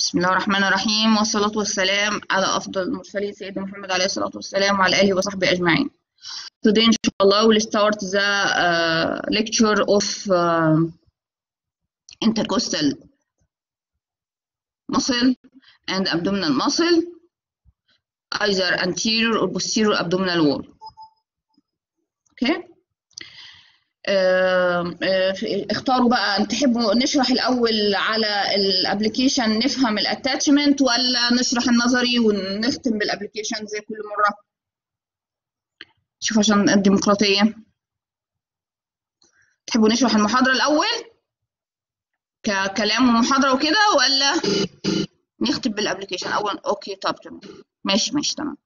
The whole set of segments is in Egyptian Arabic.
بسم الله الرحمن الرحيم والصلاة والسلام على أفضل المرسلين سيدنا محمد عليه الصلاة والسلام وعلى آله وصحبه أجمعين. Today inshallah we'll start the uh, lecture of uh, intercostal muscle and abdominal muscle either anterior or posterior abdominal wall. Okay. آه، آه، اختاروا بقى تحبوا نشرح الاول على الابلكيشن نفهم الاتاتشمنت ولا نشرح النظري ونختم بالابلكيشن زي كل مره شوف عشان الديمقراطيه تحبوا نشرح المحاضره الاول ككلام ومحاضره وكده ولا نختم بالابلكيشن اول اوكي طب تمام ماشي ماشي تمام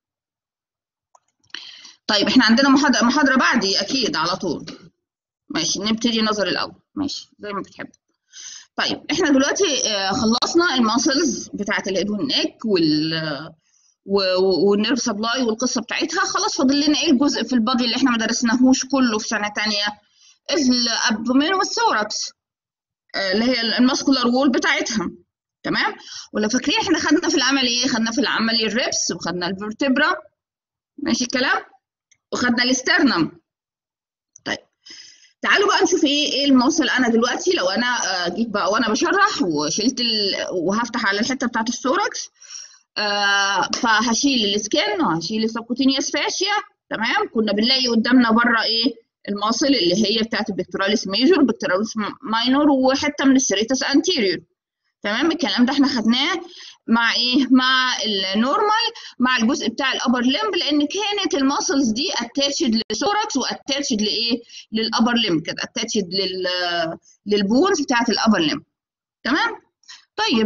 طيب احنا عندنا محاضره محاضره بعدي اكيد على طول ماشي نبتدي نظر الاول ماشي زي ما بتحب طيب احنا دلوقتي خلصنا الماسلز بتاعه الهيد والنك وال والنيرف سبلاي والقصه بتاعتها خلاص فاضل لنا ايه الجزء في البادي اللي احنا ما درسناهوش كله في سنه تانية الابدومين والثوركس اللي هي الماسكولار وول بتاعتها تمام ولا فاكرين احنا خدنا في العمل ايه خدنا في العمل الريبس وخدنا الفرتبرا ماشي الكلام وخدنا الاسترنم طيب تعالوا بقى نشوف ايه ايه الموصل انا دلوقتي لو انا جيت بقى وانا بشرح وشلت ال... وهفتح على الحته بتاعت الثوركس آه فهشيل السكن وهشيل السبكوتينيوس فاشيا تمام كنا بنلاقي قدامنا بره ايه الماصل اللي هي بتاعت البكتوراليس ميجور بكتوراليس ماينور وحته من السيريتس انتيريور تمام الكلام ده احنا خدناه مع ايه مع النورمال مع الجزء بتاع الابر ليمب لان كانت الماسلز دي اتاتشد للثوركس واتاتشد لايه للابر ليمب كده اتاتشد لل للبونز بتاعت الابر ليمب تمام طيب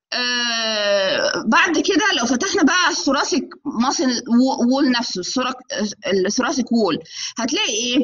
آه بعد كده لو فتحنا بقى الثوراسيك ماسل وول نفسه الثوراسيك وول هتلاقي ايه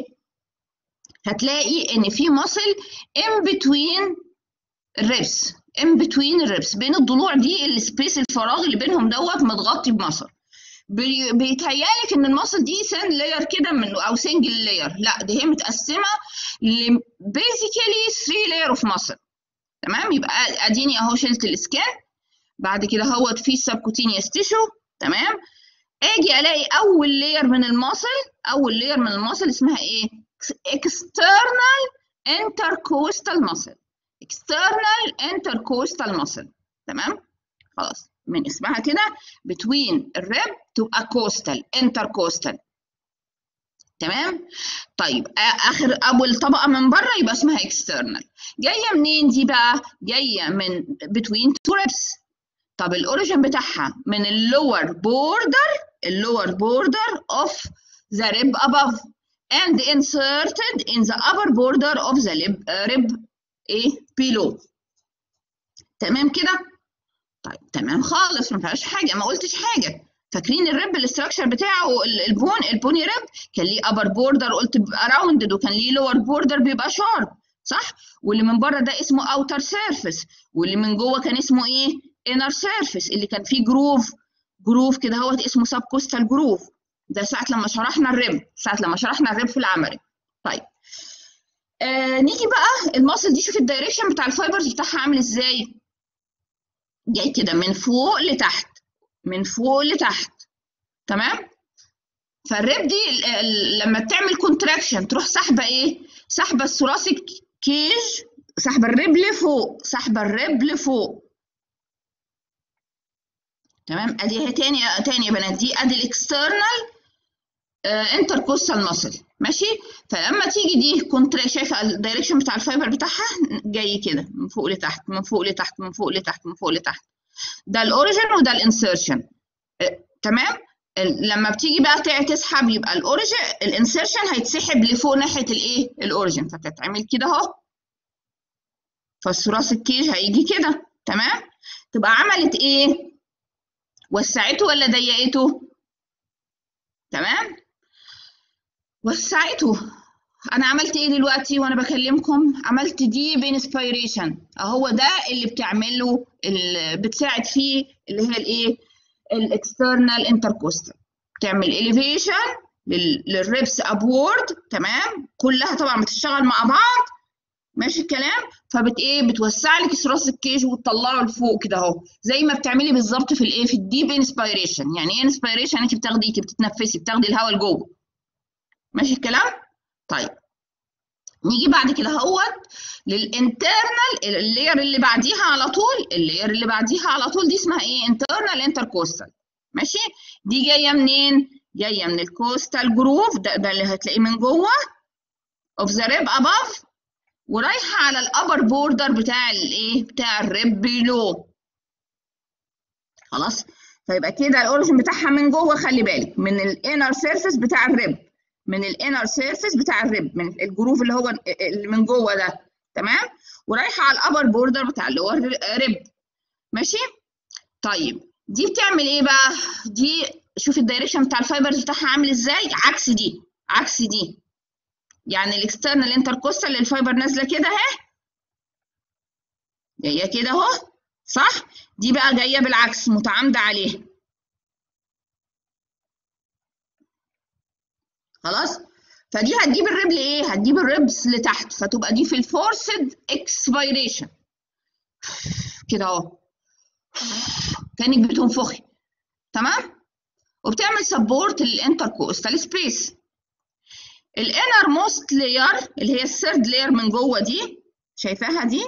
هتلاقي ان في ماسل ان بتوين الريبس ان بتوين الريبس بين الضلوع دي السبيس الفراغ اللي بينهم دوت متغطي بمصل بيتهيالك ان المصل دي سن لاير كده من او سنجل لاير لا دي هي متقسمه ل بيزيكالي 3 لاير اوف مصل تمام يبقى اديني اهو شلت الاسكان بعد كده اهوت في السبكوتينيوس تيشو تمام اجي الاقي اول لاير من المصل اول لاير من المصل اسمها ايه external intercostal muscle external intercostal muscle تمام خلاص من اسمها كده between الريب تبقى coastal intercostal تمام طيب اخر اول طبقه من بره يبقى اسمها external جايه منين دي بقى جايه من between two ribs طب الاوريجن بتاعها من اللور بوردر اللور بوردر of the rib above and inserted in the upper border of the rib, uh, rib ايه بيلو تمام كده طيب تمام خالص ما فيهاش حاجه ما قلتش حاجه فاكرين الريب الاستراكشر بتاعه البون البوني ريب كان ليه ابر بوردر قلت بيبقى راوندد وكان ليه لور بوردر بيبقى شارب صح واللي من بره ده اسمه اوتر سيرفيس واللي من جوه كان اسمه ايه انر سيرفيس اللي كان فيه جروف جروف كده هو اسمه سب كوستال جروف ده ساعه لما شرحنا الريب ساعه لما شرحنا الريب في العملي طيب آه نيجي بقى الماسل دي شوف الدايركشن بتاع الفايبرز بتاعها عامل ازاي جاي كده من فوق لتحت من فوق لتحت تمام فالريب دي لما بتعمل كونتراكشن تروح سحبه ايه سحبه الثوراسيك كيج سحبه الريب لفوق سحبه الريب لفوق تمام ادي اهي تاني تاني يا بنات دي ادي الاكسترنال انتركوستال ماسل ماشي فلما تيجي دي كنت شايفه الدايركشن بتاع الفايبر بتاعها جاي كده من فوق لتحت من فوق لتحت من فوق لتحت من فوق لتحت ده الاوريجن وده الانسرشن اه تمام لما بتيجي بقى تسحب يبقى الاوريجن الانسرشن هيتسحب لفوق ناحيه الايه الاوريجن فتتعمل كده اهو فالثراس الكيج هيجي كده تمام تبقى عملت ايه وسعته ولا ضيقته تمام وسعته انا عملت ايه دلوقتي وانا بكلمكم عملت ديب انسبيريشن اهو ده اللي بتعمل له اللي بتساعد فيه اللي هي الايه الاكسترنال انتركوستال بتعمل اليفيشن للريبس ابورد تمام كلها طبعا بتشتغل مع بعض ماشي الكلام فبت ايه بتوسع لك ثراس الكيج وتطلعه لفوق كده اهو زي ما بتعملي بالظبط في الايه في الديب انسبيريشن يعني ايه انسبيريشن انت بتاخدي انت بتتنفسي بتاخدي الهواء لجوه ماشي الكلام طيب نيجي بعد كده اهوت للانترنال اللاير اللي بعديها على طول اللاير اللي بعديها على طول دي اسمها ايه انترنال انتركوستال ماشي دي جايه منين جايه من الكوستال جروف ده, ده اللي هتلاقيه من جوه اوف ذا ريب اباف ورايحه على الابر بوردر بتاع الايه بتاع الريب بيلو خلاص فيبقى كده الاوريجن بتاعها من جوه خلي بالك من الانر سيرفيس بتاع الريب من الانر سيرفيس بتاع الريب من الجروف اللي هو اللي من جوه ده تمام ورايحه على الابر بوردر بتاع اللي هو الريب ماشي طيب دي بتعمل ايه بقى دي شوف الدايركشن بتاع الفايبرز بتاعها عامل ازاي عكس دي عكس دي يعني الاكسترنال انتركوستال الفايبر نازله كده اهي جايه كده اهو صح دي بقى جايه بالعكس متعامده عليها خلاص فدي هتجيب الريب لايه هتجيب الريبس لتحت فتبقى دي في الفورسد اكسبيريشن كده اهو كانك بتنفخي تمام وبتعمل سبورت للانتركوستال سبيس الانر موست لاير اللي هي الثيرد لاير من جوه دي شايفاها دي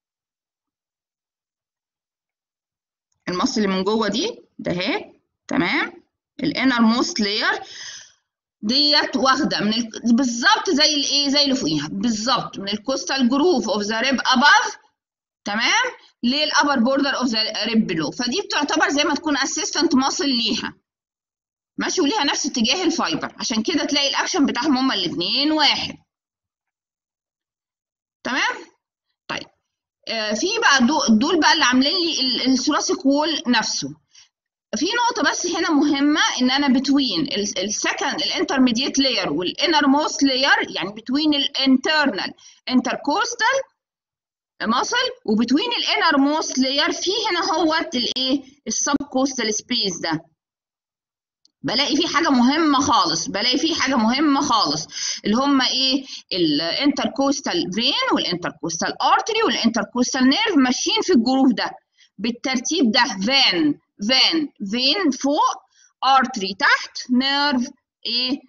المص اللي من جوه دي ده اهي تمام الانر موست لاير ديت واخده من ال... بالظبط زي الايه زي اللي فوقيها بالظبط من الكوستال جروف اوف ذا ريب اباف تمام للابر بوردر اوف ذا ريب بلو فدي بتعتبر زي ما تكون اسيستنت ماسل ليها ماشي وليها نفس اتجاه الفايبر عشان كده تلاقي الاكشن بتاعهم هما الاثنين واحد تمام طيب آه في بقى دول بقى اللي عاملين لي الثوراسيك وول نفسه في نقطة بس هنا مهمة إن أنا بتوين السكند الانترميديت لاير والانر موست لاير يعني بتوين الانترنال انتركوستال ماسل وبتوين الانر موست لاير في هنا هوت الايه السب كوستال سبيس ده بلاقي فيه حاجة مهمة خالص بلاقي فيه حاجة مهمة خالص اللي هم ايه الانتركوستال فين والانتركوستال ارتري والانتركوستال نيرف ماشيين في الجروف ده بالترتيب ده فان فان فين فوق ارتري تحت نيرف ايه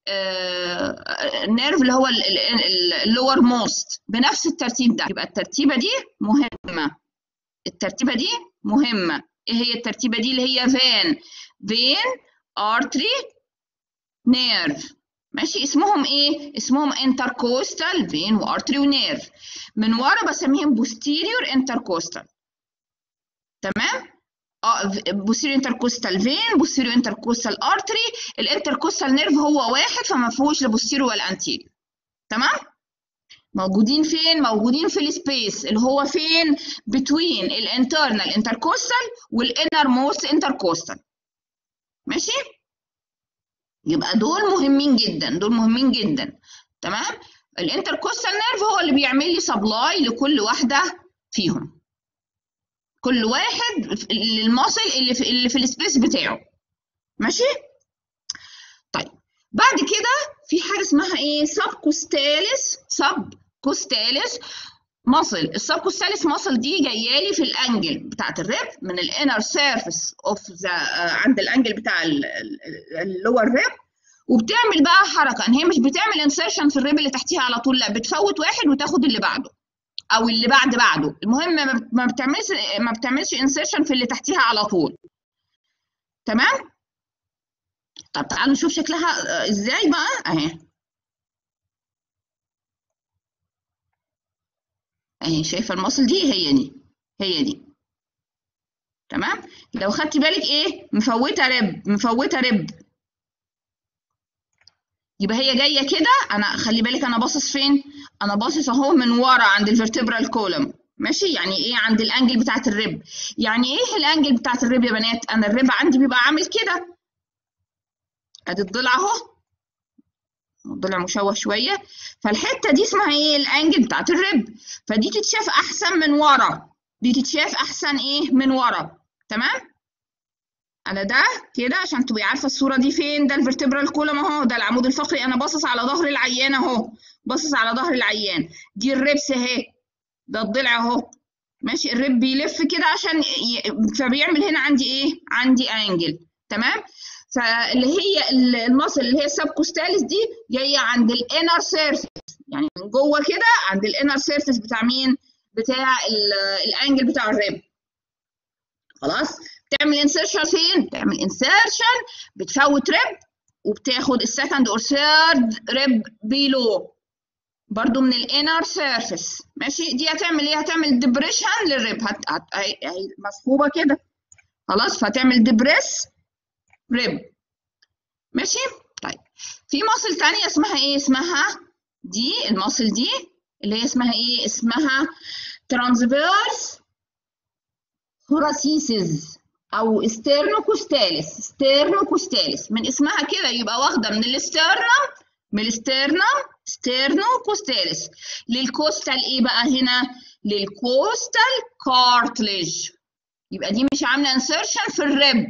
آه نيرف اللي هو اللور موست بنفس الترتيب ده يبقى الترتيبه دي مهمه الترتيبه دي مهمه ايه هي الترتيبه دي اللي هي فان فين ارتري نيرف ماشي اسمهم ايه اسمهم انتركوستال فين وارتري ونيرف من ورا بسميهم بوستيريور انتركوستال تمام اه بوستيريور انتركوستال فين بوستيريور انتركوستال ارتري الانتركوستال نيرف هو واحد فما فيهوش لا بوستيريور ولا انتيريور تمام موجودين فين موجودين في السبيس اللي هو فين بتوين الانترنال انتركوستال والانر موست انتركوستال ماشي يبقى دول مهمين جدا دول مهمين جدا تمام الانتركوستال نيرف هو اللي بيعمل لي سبلاي لكل واحده فيهم كل واحد للماسل اللي في اللي في السبيس بتاعه ماشي طيب بعد كده في حاجه اسمها ايه سب كوستاليس سب كوستاليس ماسل السب كوستاليس ماسل دي جايه لي في الانجل بتاعت الريب من الانر سيرفيس اوف ذا عند الانجل بتاع اللور ريب وبتعمل بقى حركه ان هي مش بتعمل انسيرشن في الريب اللي تحتيها على طول لا بتفوت واحد وتاخد اللي بعده او اللي بعد بعده المهم ما بتعملش ما بتعملش انسيرشن في اللي تحتيها على طول تمام طب تعالوا نشوف شكلها ازاي بقى اهي اهي شايفه المصل دي هي دي هي دي تمام لو خدتي بالك ايه مفوته رب مفوته رب يبقى هي جايه كده انا خلي بالك انا باصص فين انا باصص اهو من ورا عند الفرتبرال كولوم ماشي يعني ايه عند الانجل بتاعت الرب يعني ايه الانجل بتاعت الرب يا بنات انا الرب عندي بيبقى عامل كده ادي الضلع اهو الضلع مشوه شويه فالحته دي اسمها ايه الانجل بتاعت الرب فدي تتشاف احسن من ورا دي تتشاف احسن ايه من ورا تمام على ده كده عشان تبقي عارفه الصوره دي فين ده الفرتبرال كولوم اهو ده العمود الفقري انا باصص على ظهر العيان اهو باصص على ظهر العيان دي الربس اهي ده الضلع اهو ماشي الرب بيلف كده عشان ي... فبيعمل هنا عندي ايه عندي انجل تمام فاللي هي المصل اللي هي السبكوستاليس دي جايه عند الانر سيرفيس يعني من جوه كده عند الانر سيرفيس بتاع مين بتاع الانجل بتاع الرب خلاص بتعمل انسيرشن فين بتعمل انسيرشن بتفوت رب وبتاخد السكند اور ثيرد رب بيلو برضو من الانر سيرفيس ماشي دي هتعمل ايه هتعمل ديبريشن للرب هت... هت... هي مسحوبه كده خلاص فهتعمل ديبريس رب ماشي طيب في مصل تانية اسمها ايه اسمها دي المصل دي اللي هي اسمها ايه اسمها ترانسفيرس ثوراسيسز او ستيرنوكوستاليس ستيرنوكوستاليس من اسمها كده يبقى واخده من الاسترنم من الاسترنم ستيرنوكوستاليس للكوستال ايه بقى هنا للكوستال كارتليج يبقى دي مش عامله انسيرشن في الرب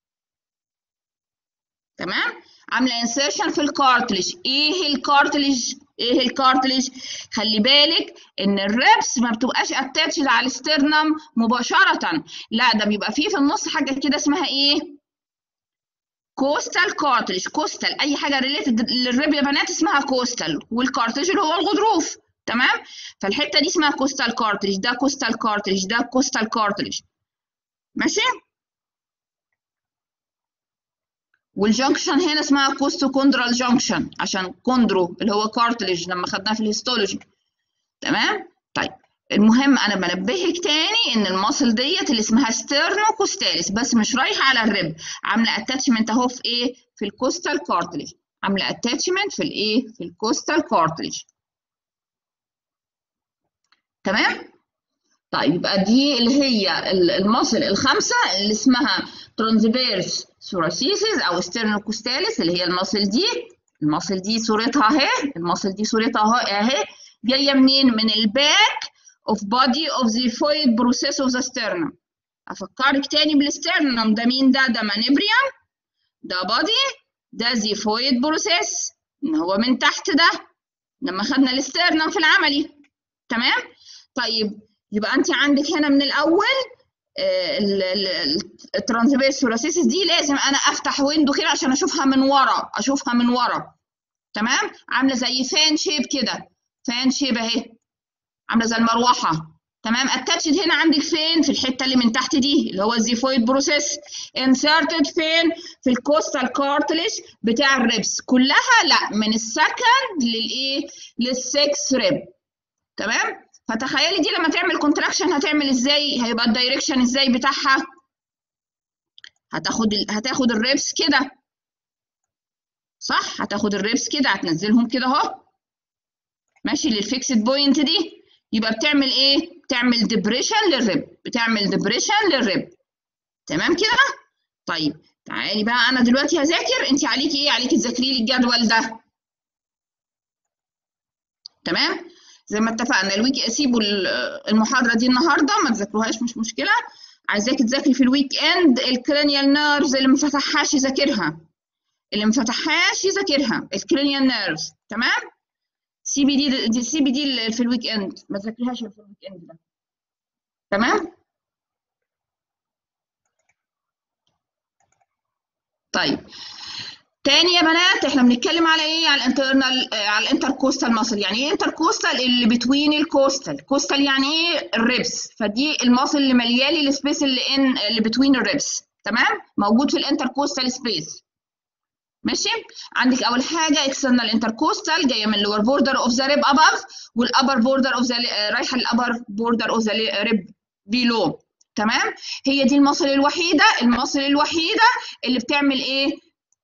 تمام عامله انسيرشن في الكارتليج ايه الكارتليج ايه الكارتليج خلي بالك ان الريبس ما بتبقاش اتاتشد على الاسترنم مباشره لا ده بيبقى فيه في النص حاجه كده اسمها ايه كوستال كارتليج كوستال اي حاجه ريليتد للريب يا بنات اسمها كوستال والكارتليج اللي هو الغضروف تمام فالحته دي اسمها كوستال كارتليج ده كوستال كارتليج ده كوستال كارتليج ماشي والجنكشن هنا اسمها كوستوكوندرال جنكشن عشان كوندرو اللي هو كارتليج لما خدناه في الهيستولوجي تمام طيب المهم انا بنبهك تاني ان المصل ديت اللي اسمها ستيرنوكوستاليس بس مش رايحه على الرب عامله اتاتشمنت اهو في ايه في الكوستال كارتليج عامله اتاتشمنت في الايه في الكوستال كارتليج تمام طيب يبقى دي اللي هي المصل الخمسه اللي اسمها ترانزفيرس ثوراسيسيس او ستيرنوكوستاليس اللي هي المصل دي المصل دي صورتها اهي المصل دي صورتها اهي جايه منين من الباك of body of the foid process of the sternum افكرك تاني بالسترنم ده مين ده ده مانيبريوم ده body ده the foid process ان هو من تحت ده لما خدنا الاسترنم في العملي تمام طيب يبقى انت عندك هنا من الاول الترانسفيرس ثوراسيسيس دي لازم انا افتح ويندو كده عشان اشوفها من ورا اشوفها من ورا تمام عامله زي فان شيب كده فان شيب اهي عامله زي المروحه تمام اتاتشد هنا عندك فين في الحته اللي من تحت دي اللي هو الزيفويد بروسيس انسرتد فين في الكوستال كارتليج بتاع الريبس كلها لا من السكند للايه للسكس ريب تمام فتخيلي دي لما تعمل كونتراكشن هتعمل ازاي هيبقى الدايركشن ازاي بتاعها هتاخد ال... هتاخد الريبس كده صح هتاخد الريبس كده هتنزلهم كده اهو ماشي للفيكسد بوينت دي يبقى بتعمل ايه بتعمل ديبريشن للريب بتعمل ديبريشن للريب تمام كده طيب تعالي بقى انا دلوقتي هذاكر انت عليكي ايه عليكي تذاكري لي الجدول ده تمام زي ما اتفقنا الويك اسيبوا المحاضره دي النهارده ما تذاكروهاش مش مشكله عايزاكي تذاكري في الويك اند الكرينيال نيرفز اللي ما فتحهاش يذاكرها اللي ما فتحهاش يذاكرها الكرينيال نيرفز تمام سي بي دي, دي سي بي دي في الويك اند ما تذاكريهاش في الويك اند ده تمام طيب تاني يا بنات احنا بنتكلم على ايه على الانترنال على الانتركوستال ماسل يعني ايه انتركوستال اللي بتوين الكوستال كوستال يعني ايه الريبس فدي الماسل اللي مليالي السبيس اللي ان اللي بتوين الريبس تمام موجود في الانتركوستال سبيس ماشي عندك اول حاجه اكسترنال انتركوستال جايه من اللور بوردر اوف ذا ريب اباف والابر بوردر اوف ذا رايحه للابر بوردر اوف ذا ريب بيلو تمام هي دي المصل الوحيده المصل الوحيده اللي بتعمل ايه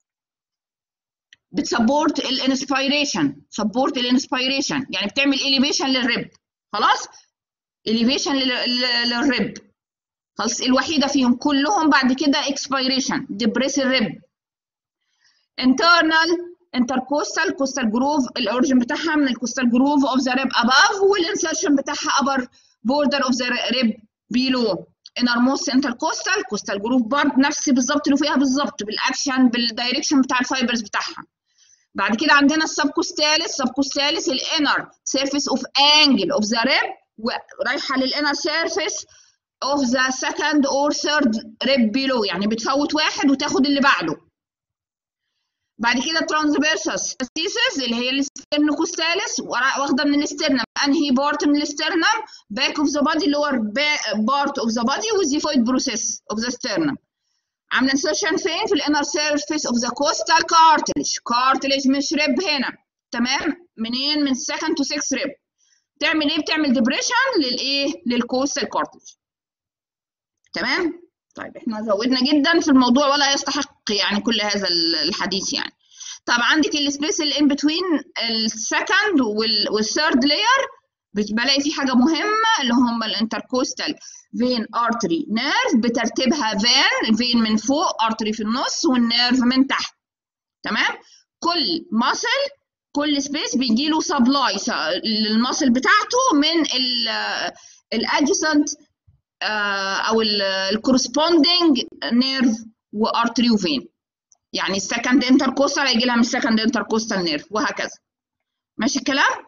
بتسبورت الانسبيريشن سبورت الانسبيريشن يعني بتعمل اليفيشن للريب خلاص اليفيشن للريب خلاص الوحيده فيهم كلهم بعد كده اكسبيريشن ديبريس الريب internal intercostal coastal groove الاوريجن بتاعها من الكوستال جروف اوف ذا ريب above والانسرشن بتاعها upper border of the rib below انر موست سنترال كوستال كوستال جروف برضه نفس بالظبط اللي فيها بالظبط بالاكشن بالدايركشن بتاع الفايبرز بتاعها بعد كده عندنا السب كوستاليس سب كوستاليس الانر سيرفيس اوف انجل اوف ذا ريب ورايحه للانر سيرفيس اوف ذا سكند اور ثيرد ريب بيلو يعني بتفوت واحد وتاخد اللي بعده بعد كده ترانسفيرسس ستيسس اللي هي الاسترنوكوستاليس واخده من الاسترنم انهي بارت من الاسترنم باك اوف ذا بادي اللي هو بارت اوف ذا بادي والزيفويد بروسيس اوف ذا سترنم عامله انسرشن فين في الانر سيرفيس اوف ذا كوستال كارتلج كارتلج مش ريب هنا تمام منين من سكند تو 6 ريب تعمل ايه بتعمل ديبريشن للايه للكوستال كارتلج تمام طيب احنا زودنا جدا في الموضوع ولا يستحق يعني كل هذا الحديث يعني طب عندك السبيس اللي ان بتوين السكند والثيرد لاير بلاقي في حاجه مهمه اللي هم الانتركوستال فين ارتري نيرف بترتيبها فين فين من فوق ارتري في النص والنيرف من تحت تمام كل ماسل كل سبيس بيجي له سبلاي للماسل بتاعته من الادجسنت او الكورسبوندينج نيرف وارتري وفين يعني السكند انتركوستال هيجي لها من السكند انتركوستال نيرف وهكذا ماشي الكلام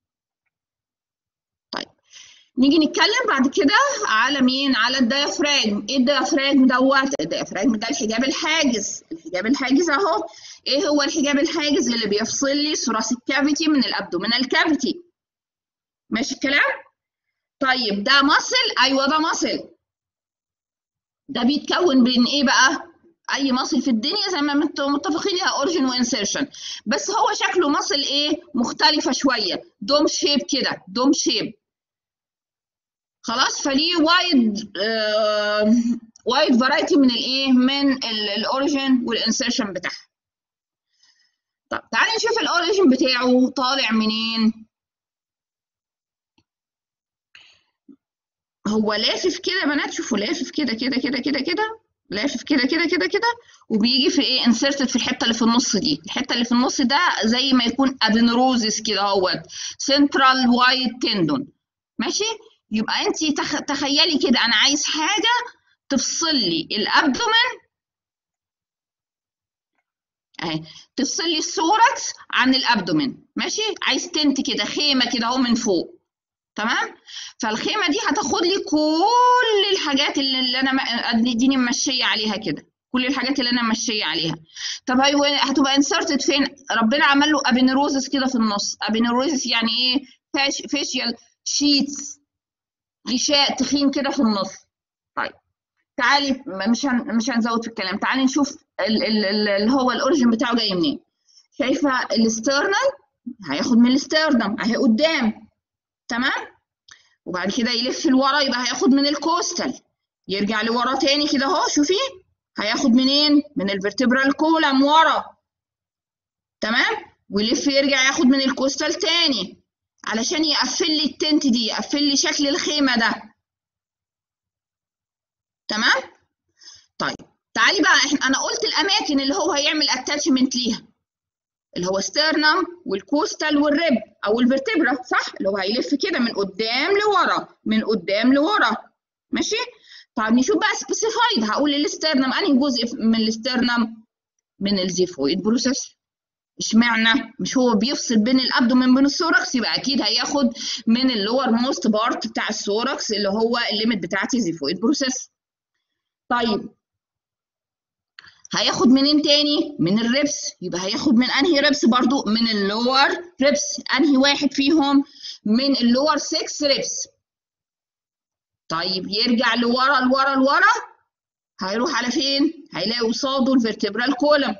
طيب نيجي نتكلم بعد كده على مين على الديافراجم ايه الديافراجم دوت الديافراجم ده الحجاب الحاجز الحجاب الحاجز اهو ايه هو الحجاب الحاجز اللي بيفصل لي ثوراسيك كافيتي من الابدومينال كافيتي ماشي الكلام طيب ده مصل ايوه ده مصل ده بيتكون من ايه بقى اي مصل في الدنيا زي ما انتم متفقين لها اوريجن وانسيرشن بس هو شكله مصل ايه مختلفه شويه دوم شيب كده دوم شيب خلاص فليه وايد آه وايد فرايتي من الايه من الاوريجن والانسيرشن بتاعها طب تعالي نشوف الاوريجن بتاعه طالع منين هو لافف كده يا بنات شوفوا لافف كده كده كده كده كده لافف كده كده كده كده وبيجي في ايه انسرتد في الحته اللي في النص دي الحته اللي في النص ده زي ما يكون ادينروزس كده اهوت سنترال وايت تندون ماشي يبقى انت تخ... تخيلي كده انا عايز حاجه تفصل لي الابدومن اهي تفصل لي الثوركس عن الابدومن ماشي عايز تنت كده خيمه كده اهو من فوق تمام فالخيمه دي هتاخد لي كل الحاجات اللي, اللي انا اديني ممشيه عليها كده كل الحاجات اللي انا ماشيه عليها طب هي هتبقى انسرتد فين ربنا عمل له ابينيروزس كده في النص ابينيروزس يعني ايه فاش فيشيال شيتس غشاء تخين كده في النص طيب تعالي مش هن مش هنزود في الكلام تعالي نشوف اللي هو الاوريجن بتاعه جاي منين شايفه الاسترنال هياخد من الاسترنم اهي قدام تمام وبعد كده يلف لورا يبقى هياخد من الكوستال يرجع لورا تاني كده اهو شوفي هياخد منين من الفرتبرال كولم ورا تمام ويلف يرجع ياخد من الكوستال تاني علشان يقفل لي التنت دي يقفل لي شكل الخيمه ده تمام طيب تعالي بقى احنا انا قلت الاماكن اللي هو هيعمل اتاتشمنت ليها اللي هو ستيرنم والكوستال والريب او الفرتبرا صح اللي هو هيلف كده من قدام لورا من قدام لورا ماشي طيب نشوف بقى سبيسيفايد هقول الاسترنم انهي جزء من الاسترنم من الزيفويد بروسيس اشمعنى مش هو بيفصل بين الابدومين بين الثوركس يبقى اكيد هياخد من اللور موست بارت بتاع الثوركس اللي هو الليميت بتاعتي زيفويد بروسيس طيب هياخد منين تاني من الريبس يبقى هياخد من انهي ريبس برضو من اللور ريبس انهي واحد فيهم من اللور 6 ريبس طيب يرجع لورا لورا لورا هيروح على فين هيلاقي قصاده الفرتبرال كولم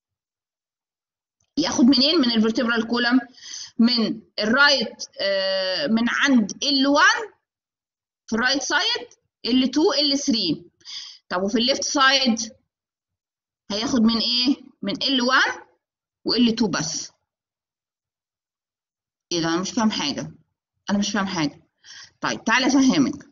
ياخد منين من الفرتبرال كولم من الرايت آه من عند L1 في الرايت سايد L2 L3 طب وفي الليفت سايد هياخد من ايه من L1 و L2 بس ايه ده انا مش فاهم حاجه انا مش فاهم حاجه طيب تعالى افهمك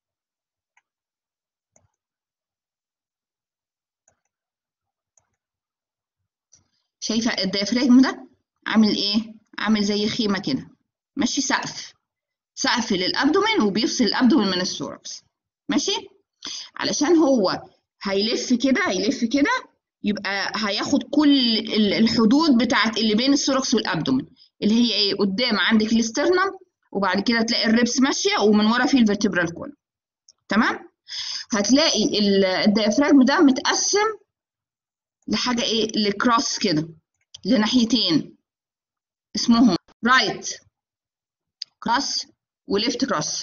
شايفه الديافراجم ده عامل ايه عامل زي خيمه كده ماشي سقف سقف للابدومين وبيفصل الابدومين من الثوركس ماشي علشان هو هيلف كده هيلف كده يبقى هياخد كل ال- الحدود بتاعت اللي بين السوركس والابدومين اللي هي ايه قدام عندك الاسترنم وبعد كده تلاقي الريبس ماشيه ومن ورا فيه الفرتبرال كولوم تمام هتلاقي ال- الديافراجم ده متقسم لحاجه ايه لكروس كده لناحيتين اسمهم رايت كروس وليفت كروس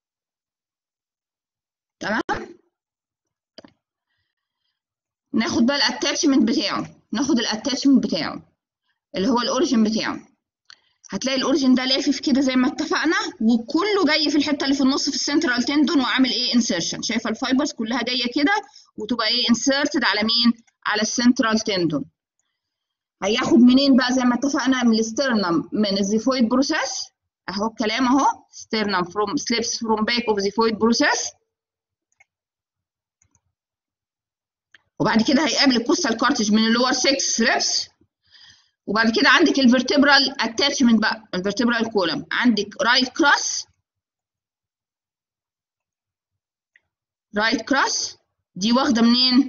تمام ناخد بقى الاتاتشمنت بتاعه ناخد الاتاتشمنت بتاعه اللي هو الاوريجن بتاعه هتلاقي الاوريجن ده لافف كده زي ما اتفقنا وكله جاي في الحته اللي في النص في السنترال تندون وعامل ايه انسيرشن شايفه الفايبرز كلها جايه كده وتبقى ايه انسيرتد على مين على السنترال تندون هياخد منين بقى زي ما اتفقنا من الاسترنم من الزيفويد بروسيس اهو الكلام اهو sternum from slips from back of xiphoid process وبعد كده هيقابل الكوستال كارتج من اللور 6 ريبس وبعد كده عندك الفرتبرال اتاتشمنت بقى الفرتبرال كولم عندك رايت كروس رايت كروس دي واخده منين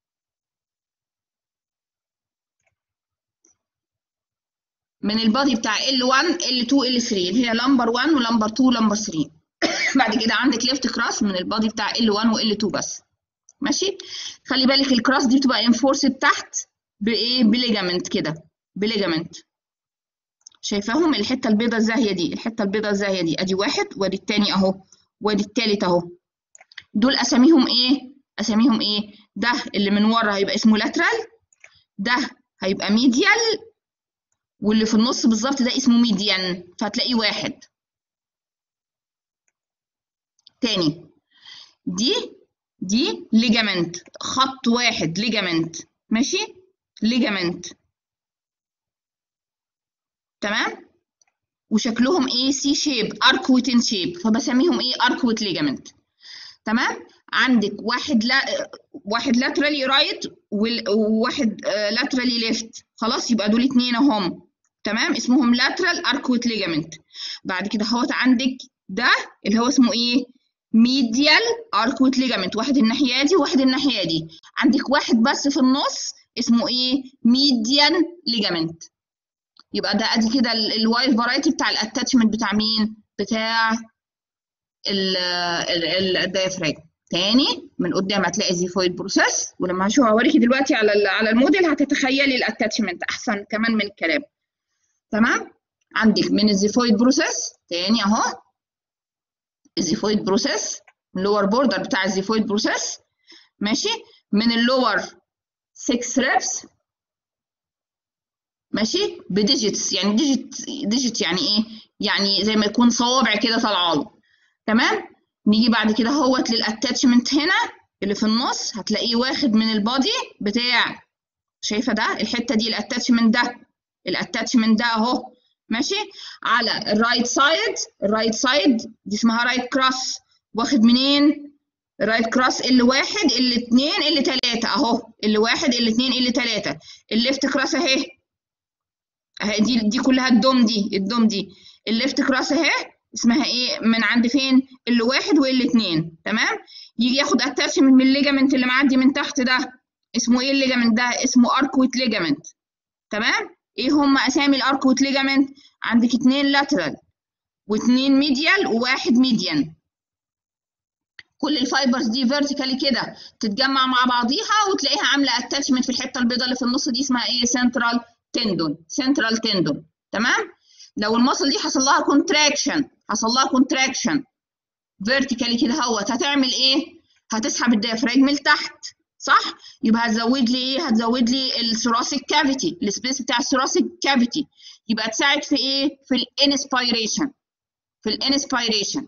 من البادي بتاع L1 L2 L3 اللي هي لمبر 1 ولمبر 2 ولمبر 3 بعد كده عندك ليفت كراس من البادي بتاع L1 وL2 بس ماشي خلي بالك الكراس دي بتبقى انفورسد تحت بايه بليجامنت كده بليجامنت شايفاهم الحته البيضاء الزاهيه دي الحته البيضاء الزاهيه دي ادي واحد وادي التاني اهو وادي التالت اهو دول اساميهم ايه اساميهم ايه ده اللي من ورا هيبقى اسمه لاترال ده هيبقى ميديال واللي في النص بالظبط ده اسمه ميديان فهتلاقيه واحد تاني دي دي ليجامنت خط واحد ليجامنت ماشي ليجامنت تمام وشكلهم ايه سي شيب اركويتن شيب فبسميهم ايه اركويت ليجامنت تمام عندك واحد لا واحد لاترالي رايت وواحد لاترالي ليفت خلاص يبقى دول اتنين اهم تمام اسمهم لاترال اركويت ليجامنت بعد كده اهوت عندك ده اللي هو اسمه ايه ميديال اركويت ليجامنت واحد الناحيه دي وواحد الناحيه دي عندك واحد بس في النص اسمه ايه ميديان ليجامنت يبقى ده ادي كده الوايد فرايتي بتاع الاتاتشمنت بتاع مين بتاع الدايفراجم تاني من قدام هتلاقي زيفويد بروسيس ولما هشوف اوريكي دلوقتي على على الموديل هتتخيلي الاتاتشمنت احسن كمان من الكلام تمام عندك من الزيفويد بروسيس تاني اهو الزيفويد بروسيس اللور بوردر بتاع الزيفويد بروسيس ماشي من اللور 6 ريبس ماشي بديجيتس يعني ديجيت ديجيت يعني ايه يعني زي ما يكون صوابع كده طالعه له تمام نيجي بعد كده اهوت للاتاتشمنت هنا اللي في النص هتلاقيه واخد من البادي بتاع شايفه ده الحته دي الاتاتشمنت ده الاتاتشمنت ده اهو ماشي على الرايت سايد الرايت سايد دي اسمها رايت كروس واخد منين الرايت كروس ال واحد ال اتنين ال تلاته اهو ال واحد ال اتنين ال تلاته الليفت كروس اهي اهي دي دي كلها الدوم دي الدوم دي الليفت كروس اهي اسمها ايه من عند فين ال واحد وال اتنين تمام يجي ياخد اتاتشمنت من الليجامنت اللي معدي من تحت ده اسمه ايه الليجامنت ده اسمه اركويت ليجامنت تمام ايه هم اسامي الاركويت ليجامنت عندك اتنين لاترال واتنين ميديال وواحد ميديان كل الفايبرز دي فيرتيكالي كده تتجمع مع بعضيها وتلاقيها عامله اتاتشمنت في الحته البيضاء اللي في النص دي اسمها ايه سنترال تندون سنترال تندون تمام لو المصل دي حصل لها كونتراكشن حصل لها كونتراكشن فيرتيكالي كده اهوت هتعمل ايه هتسحب الديافراجم لتحت صح يبقى هتزود لي ايه هتزود لي الثوراسيك كافيتي السبيس بتاع الثوراسيك كافيتي يبقى تساعد في ايه في الانسبيريشن في الانسبيريشن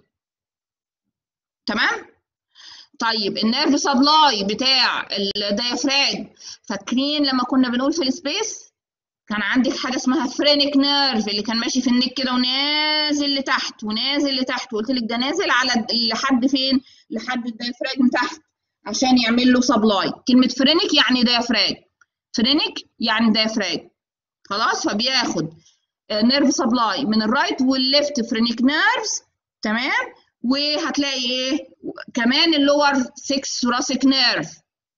تمام طيب النيرف سبلاي بتاع الديافراجم فاكرين لما كنا بنقول في السبيس كان عندك حاجه اسمها فرينك نيرف اللي كان ماشي في النك كده ونازل لتحت ونازل لتحت وقلت لك ده نازل على لحد فين لحد الديافراجم تحت عشان يعمل له سبلاي كلمه فرينك يعني ديافراج فرينك يعني ديافراج خلاص فبياخد نيرف سبلاي من الرايت والليفت فرينك نيرفز تمام وهتلاقي ايه كمان اللور 6 ثوراسيك نيرف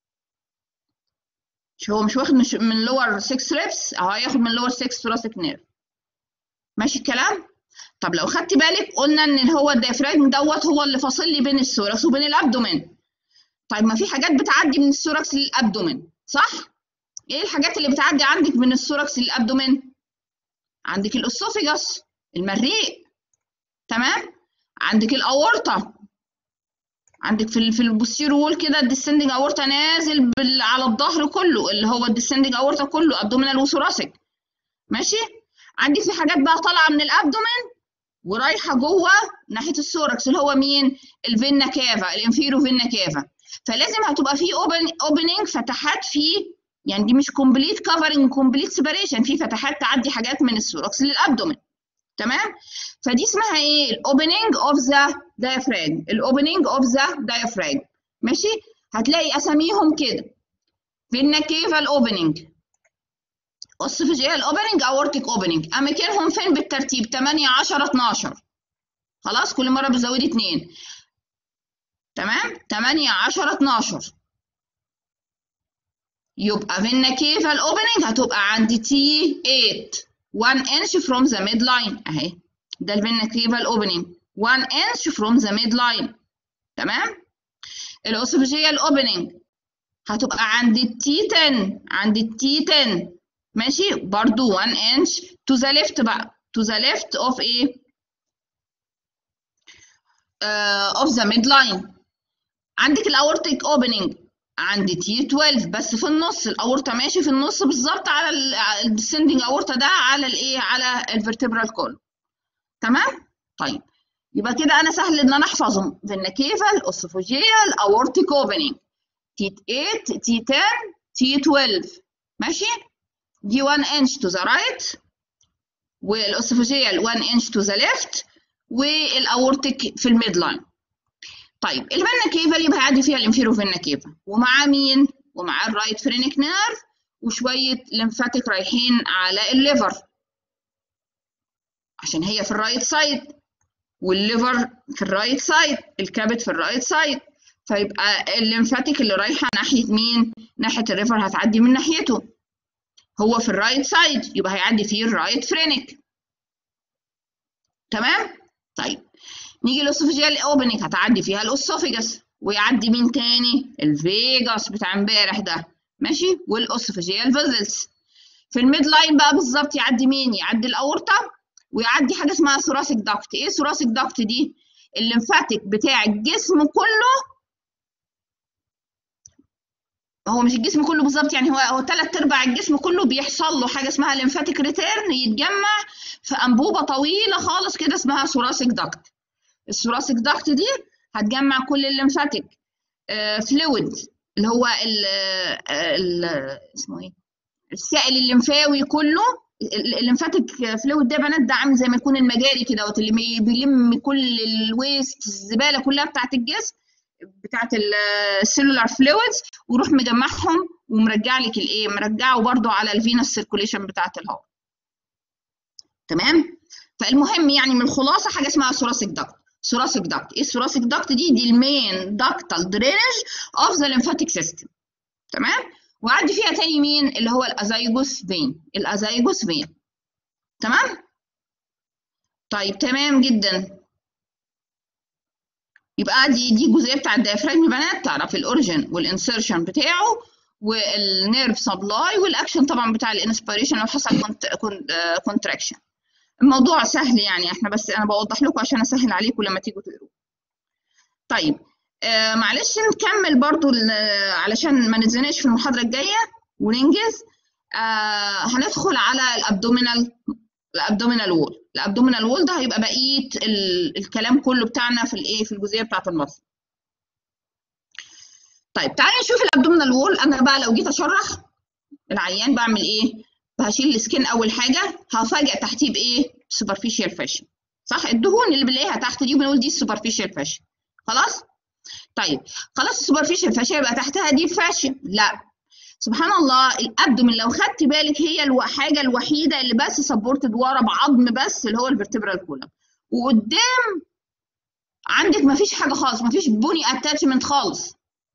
مش هو مش واخد مش من لور 6 ريبس اهو هياخد من لور 6 ثوراسيك نيرف ماشي الكلام طب لو خدت بالك قلنا ان هو الديافراجم دوت هو اللي فاصل لي بين الثوركس وبين الابدومين طيب ما في حاجات بتعدي من الثوركس للابدومين صح ايه الحاجات اللي بتعدي عندك من الثوركس للابدومين عندك الاسوفيجاس المريء تمام عندك الاورطه عندك في في البوستير وول كده الديسندنج اورتا نازل بال... على الظهر كله اللي هو الديسندنج اورتا كله ابدومينال وثوراسيك ماشي عندي في حاجات بقى طالعه من الابدومين ورايحه جوه ناحيه الثوركس اللي هو مين الفينا كافا الانفيرو فينا كافا فلازم هتبقى في اوبن اوبننج فتحات فيه يعني دي مش كومبليت كفرنج كومبليت سيبريشن في فتحات تعدي حاجات من الثوركس للابدومين تمام فدي اسمها ايه الاوبننج اوف ذا diaphragm الاوبننج اوف ذا diaphragm ماشي هتلاقي اساميهم كده فينا كيفال اوبننج اوسفجيال اوبننج اورتيك اوبننج اماكنهم فين بالترتيب 8 10 12 خلاص كل مره بزودي 2 تمام 8 10 12 يبقى فينا كيفال اوبننج هتبقى عند تي 8 1 inch from the midline اهي ده الفينا كيفال اوبننج 1 inch from the midline تمام الاوسوفيجيال اوبننج هتبقى عند التي 10 عند التي 10 ماشي برضو 1 inch to the left بقى to the left of ايه uh, of the midline عندك الاورتيك اوبننج عند تي 12 بس في النص الاورطه ماشي في النص بالظبط على الديسندنج اورطه ده على الايه على الفرتبرال كول تمام طيب يبقى كده انا سهل ان انا احفظهم فينا كيفال اوسوفوجيال اورتيك اوبننج تي 8 تي 10 تي 12 ماشي دي 1 inch to the right والاوسوفوجيال 1 inch to the left والاورتيك في الميد لاين طيب الفينا كيفا يبقى هيعدي فيها الانفيرو فينا كيفا ومعاه مين؟ ومعاه الرايت فرينك نيرف وشوية لمفاتيك رايحين على الليفر عشان هي في الرايت سايد والليفر في الرايت سايد الكبد في الرايت سايد فيبقى الليمفاتيك اللي رايحة ناحية مين؟ ناحية الليفر هتعدي من ناحيته هو في الرايت سايد يبقى هيعدي فيه الرايت فرينك تمام؟ طيب نيجي الاسوفيجيال اوبننج هتعدي فيها الاسوفيجاس ويعدي مين تاني الفيجاس بتاع امبارح ده ماشي والاسوفيجيال فيزلز في الميد لاين بقى بالظبط يعدي مين يعدي الاورطه ويعدي حاجه اسمها ثوراسيك داكت ايه ثوراسيك داكت دي الليمفاتيك بتاع الجسم كله هو مش الجسم كله بالظبط يعني هو هو ثلاث ارباع الجسم كله بيحصل له حاجه اسمها ليمفاتيك ريتيرن يتجمع في انبوبه طويله خالص كده اسمها ثوراسيك داكت الثوراسيك داكت دي هتجمع كل الليمفاتيك فلويد اللي هو ال ال اسمه ايه السائل الليمفاوي كله الليمفاتيك فلويد ده بنات ده عامل زي ما يكون المجاري كده اللي بيلم كل الويست الزباله كلها بتاعت الجسم بتاعت السيلولار فلويدز ويروح مجمعهم ومرجع لك الايه مرجعه برده على الفينس سيركوليشن بتاعت الهواء تمام فالمهم يعني من الخلاصه حاجه اسمها ثوراسيك داكت ثوراسيك داكت ايه الثوراسيك داكت دي دي المين داكتال درينج اوف ذا lymphatic سيستم تمام وعدي فيها تاني مين اللي هو الازايجوس فين الازايجوس فين تمام طيب تمام جدا يبقى دي دي الجزئيه بتاع الديافراجم بنات تعرف الاوريجن والانسرشن بتاعه والنيرف سبلاي والاكشن طبعا بتاع الانسبيريشن لو حصل كونتراكشن الموضوع سهل يعني احنا بس انا بوضح لكم عشان اسهل عليكم لما تيجوا تقروا طيب آه معلش نكمل برضو علشان ما نتزنقش في المحاضره الجايه وننجز آه هندخل على الابدومينال الابدومينال وول الابدومينال وول ده هيبقى بقيه ال... الكلام كله بتاعنا في الايه في الجزئيه بتاعه المصل طيب تعالي نشوف الابدومينال وول انا بقى لو جيت اشرح العيان بعمل ايه هشيل السكين اول حاجه هفاجئ تحتيه بايه سوبرفيشال فاشن صح الدهون اللي بنلاقيها تحت دي بنقول دي السوبرفيشال فاشن خلاص طيب خلاص السوبرفيشال فاشن يبقى تحتها دي فاشن لا سبحان الله الابدومين لو خدت بالك هي الحاجه الوحيده اللي بس سبورتد ورا بعظم بس اللي هو الفرتبرال كولم وقدام عندك مفيش حاجه خالص مفيش بوني اتاتشمنت خالص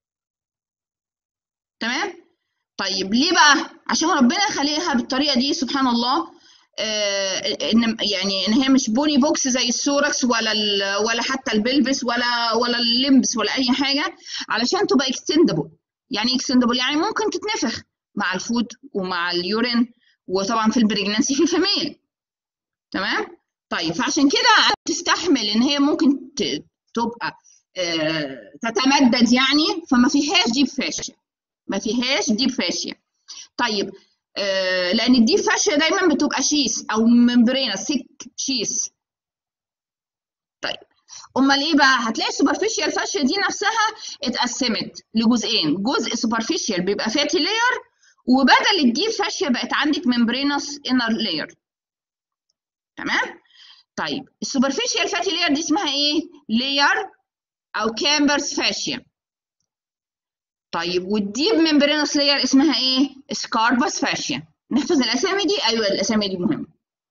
تمام طيب ليه بقى عشان ربنا خليها بالطريقه دي سبحان الله آه ان يعني ان هي مش بوني بوكس زي السوركس ولا ولا حتى البلبس ولا ولا الليمبس ولا اي حاجه علشان تبقى اكستندبل يعني اكستندبل يعني ممكن تتنفخ مع الفود ومع اليورين وطبعا في البريجنانسي في الفيميل تمام طيب فعشان كده تستحمل ان هي ممكن تبقى آه تتمدد يعني فما فيهاش ديب فاشيا ما فيهاش ديب فاشيا طيب آه لان الديب فاشيا دايما بتبقى شيس او ممبرينا سيك شيس طيب امال ايه بقى هتلاقي السوبرفيشال فاشيا دي نفسها اتقسمت لجزئين جزء سوبرفيشال بيبقى فاتي لاير وبدل الديب فاشيا بقت عندك ممبرينس انر لاير تمام طيب السوبرفيشال فاتي لاير دي اسمها ايه لاير او كامبرز فاشيا طيب والديب ممبرينس لاير اسمها ايه سكاربس فاشيا نحفظ الاسامي دي ايوه الاسامي دي مهمه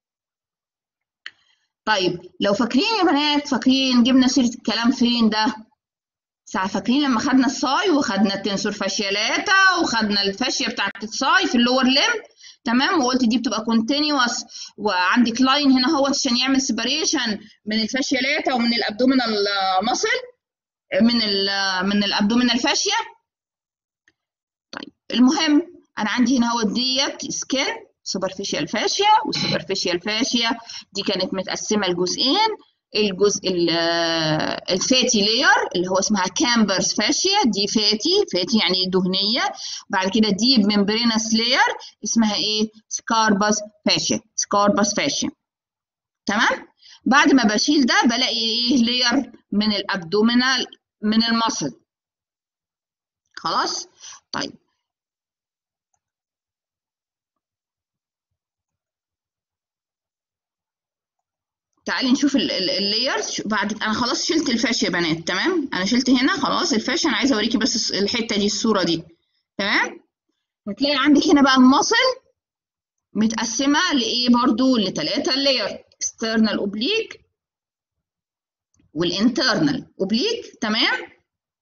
طيب لو فاكرين يا بنات فاكرين جبنا سيره الكلام فين ده ساعة فاكرين لما خدنا الصاي وخدنا التنسور فاشيالاتا وخدنا الفاشيا بتاعت الصاي في اللور ليم تمام وقلت دي بتبقى كونتينيوس وعندك لاين هنا هو عشان يعمل سيبريشن من الفاشيالاتا ومن الابدومينال ماسل من ال من الابدومينال فاشيا طيب المهم انا عندي هنا هو ديت سكين سوبرفيشال فاشيا والسوبرفيشال فاشيا دي كانت متقسمه لجزئين الجزء الفاتي لاير اللي هو اسمها كامبرز فاشيا دي فاتي فاتي يعني دهنيه بعد كده ديب ممبرينس لاير اسمها ايه سكاربس فاشيا سكاربس فاشيا تمام بعد ما بشيل ده بلاقي ايه لاير من الابدومينال من المصل خلاص طيب تعالي نشوف اللايرز بعد انا خلاص شلت الفاشيا يا بنات تمام انا شلت هنا خلاص الفاشيا انا عايزه اوريكي بس الحته دي الصوره دي تمام هتلاقي عندك هنا بقى المصل متقسمه لايه برضو لثلاثه لاير external اوبليك والانترنال اوبليك تمام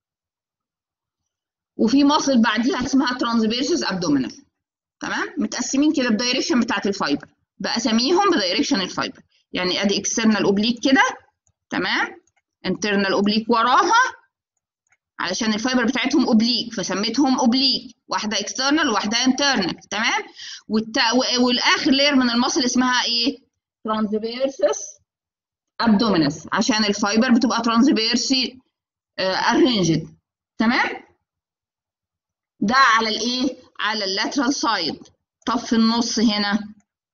وفي مصل بعديها اسمها ترانسفيرسس ابدومينال تمام متقسمين كده بالدايركشن بتاعت الفايبر باساميهم بدايركشن الفايبر يعني ادي اكسترنال اوبليك كده تمام انترنال اوبليك وراها علشان الفايبر بتاعتهم اوبليك فسميتهم اوبليك واحده اكسترنال وواحده انترنال تمام والت... والاخر لير من المصل اسمها ايه ترانسفيرسس ابدومينس عشان الفايبر بتبقى ترانسفيرسي ارينجد تمام ده على الايه على اللاترال سايد طب في النص هنا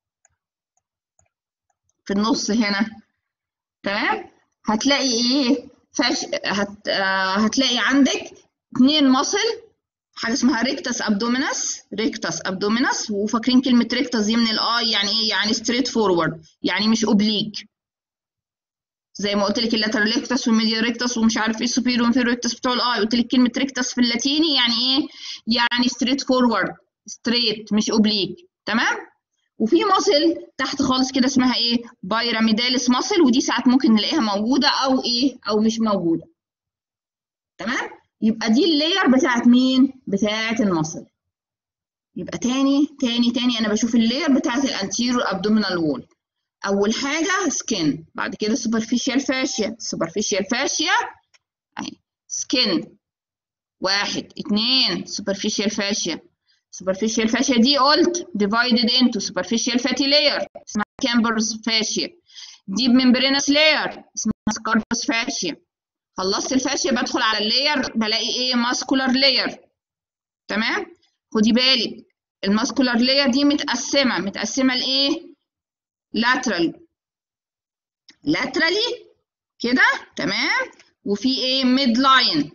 في النص هنا تمام هتلاقي ايه فش... هت... آه هتلاقي عندك اتنين مصل حاجه اسمها ريكتس ابدومينس ريكتس ابدومينس وفاكرين كلمه ريكتس دي من الاي يعني ايه يعني ستريت فورورد يعني مش اوبليك زي ما قلت لك اللاترال ريكتس والميديا ريكتس ومش عارف ايه السوبيريور وانفيريور ريكتس بتوع الاي قلت لك كلمه ريكتس في اللاتيني يعني ايه يعني ستريت فورورد ستريت مش اوبليك تمام وفي ماسل تحت خالص كده اسمها ايه بايراميدالس ماسل ودي ساعات ممكن نلاقيها موجوده او ايه او مش موجوده تمام يبقى دي اللاير بتاعت مين بتاعت الماسل يبقى تاني تاني تاني انا بشوف اللاير بتاعت الانتيرو ابدومينال وول اول حاجه سكين بعد كده سوبرفيشال فاشيا سوبرفيشال فاشيا اهي سكين واحد اتنين سوبرفيشال فاشيا superficial fascia دي قلت divided into superficial fatty layer اسمها Camber's fascia deep membranous layer اسمها Scarpus fascia خلصت الفاشيا بدخل على اللاير بلاقي ايه muscular layer تمام خدي بالك الماسكولار layer دي متقسمة متقسمة لايه lateral laterally كده تمام وفي ايه mid line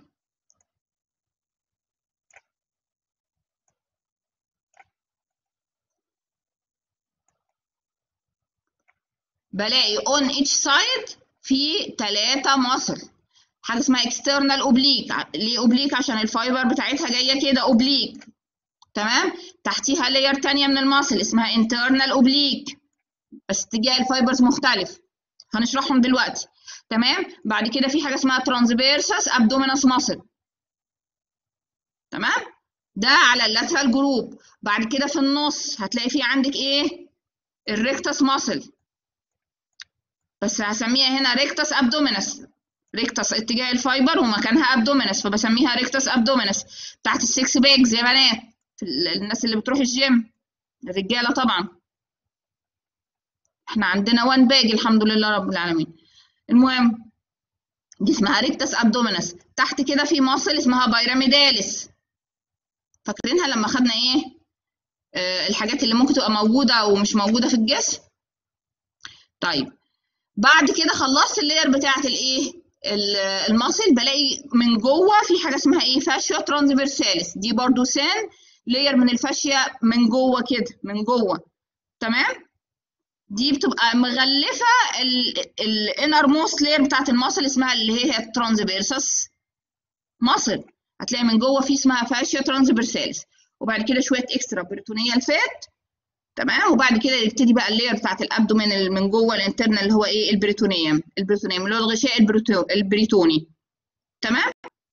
بلاقي on each side في ثلاثة مصل حاجة اسمها external oblique ليه oblique عشان الفايبر بتاعتها جاية كده oblique تمام تحتيها لاير تانية من المصل اسمها internal oblique بس اتجاه الفايبرز مختلف هنشرحهم دلوقتي تمام بعد كده في حاجه اسمها ترانسفيرسس ابدومينس ماسل تمام ده على اللاترال جروب بعد كده في النص هتلاقي في عندك ايه الريكتس ماسل بس هسميها هنا ريكتس ابدومينس ريكتس اتجاه الفايبر ومكانها ابدومينس فبسميها ريكتس ابدومينس بتاعت السكس باجز يا بنات في الناس اللي بتروح الجيم الرجاله طبعا احنا عندنا وان باج الحمد لله رب العالمين المهم دي اسمها ريكتس ابدومينس تحت كده في ماسل اسمها بايراميداليس فاكرينها لما خدنا ايه آه الحاجات اللي ممكن تبقى موجوده ومش موجوده في الجسم طيب بعد كده خلصت اللاير بتاعه الايه الماسل بلاقي من جوه في حاجه اسمها ايه فاشيا ترانسفيرساليس دي برضو سان لاير من الفاشيا من جوه كده من جوه تمام دي بتبقى مغلفه الانر موست لاير بتاعت الماسل اسمها اللي هي الترانسفيرسس ماسل هتلاقي من جوه في اسمها فاشيا ترانسفيرساليس وبعد كده شويه اكسترا بريتونيال فات تمام وبعد كده يبتدي بقى اللاير بتاعت الابدومين اللي من جوه الانترنال اللي هو ايه البريتونيوم البريتونيوم اللي هو الغشاء البريتوني تمام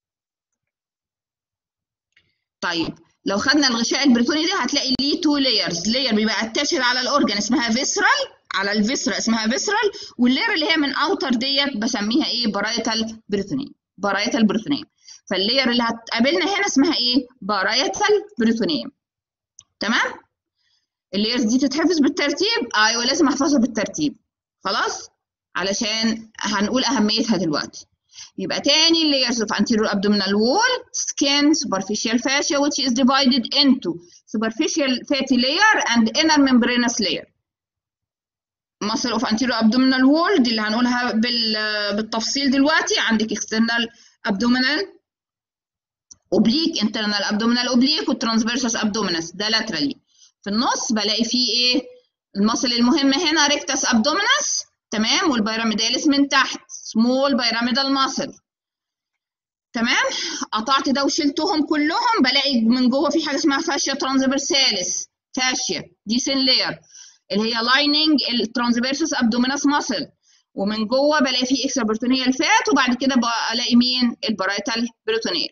طيب لو خدنا الغشاء البريتوني ده هتلاقي ليه تو لايرز لاير بيبقى اتاشد على الاورجن اسمها فيسرال على الفيسرا اسمها فيسرال واللاير اللي هي من اوتر ديت بسميها ايه بارايتال بريتونيوم بارايتال بريتونيوم فاللاير اللي هتقابلنا هنا اسمها ايه بارايتال بريتونيوم تمام اللايرز دي تتحفظ بالترتيب ايوه لازم احفظها بالترتيب خلاص علشان هنقول اهميتها دلوقتي يبقى تاني layers of anterior abdominal wall skin superficial fascia which is divided into superficial fatty layer and inner membranous layer muscle of anterior abdominal wall دي اللي هنقولها بالتفصيل دلوقتي عندك external abdominal oblique internal abdominal oblique والtransversus abdominis ده laterally في النص بلاقي فيه ايه المصل المهم هنا rectus abdominis تمام والبيراميداليس من تحت سمول بيراميدال ماسل تمام قطعت ده وشلتهم كلهم بلاقي من جوه في حاجه اسمها فاشيا ترانسفيرساليس فاشيا دي سين لاير اللي هي لايننج الترانسفيرسس ابدومينس ماسل ومن جوه بلاقي فيه اكسترا بروتونيال فات وبعد كده بلاقي مين البرايتال بروتونيال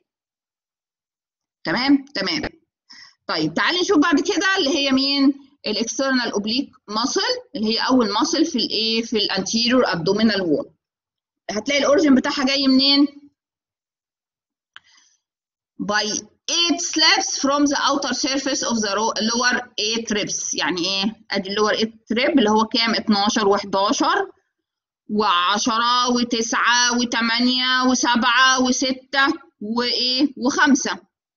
تمام تمام طيب تعالي نشوف بعد كده اللي هي مين الاكسترنال اوبليك ماسل اللي هي اول ماسل في الايه في الانتيريور ابدومينال وول هتلاقي الاوريجن بتاعها جاي منين by 8 slabs from the outer surface of the lower 8 ribs يعني ايه ادي اللور 8 rib اللي هو كام 12 و11 و10 و9 و8 و7 و6 وايه و5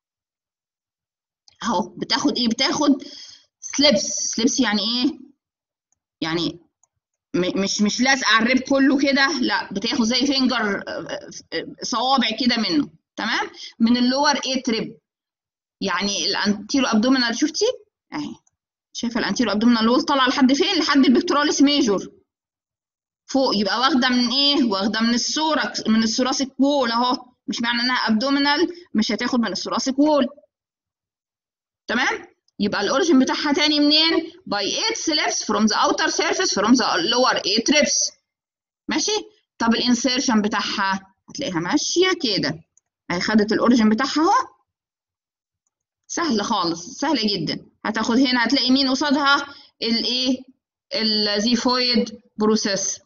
اهو بتاخد ايه بتاخد سليبس سليبس يعني ايه يعني مش مش لازقه على الريب كله كده لا بتاخد زي فينجر صوابع كده منه تمام من اللور 8 ريب يعني الانتيرو ابدومينال شفتي اهي شايفه الانتيرو ابدومينال وول طالعه لحد فين لحد البكتوراليس ميجور فوق يبقى واخده من ايه واخده من السوركس من الثوراسيك وول اهو مش معنى انها ابدومينال مش هتاخد من الثوراسيك وول تمام يبقى الاوريجن بتاعها تاني منين by 8 slabs from the outer surface from the lower 8 ribs ماشي طب الانسيرشن بتاعها هتلاقيها ماشيه كده اهي خدت الاوريجن بتاعها اهو سهل خالص سهله جدا هتاخد هنا هتلاقي مين قصادها الايه الزيفويد بروسيس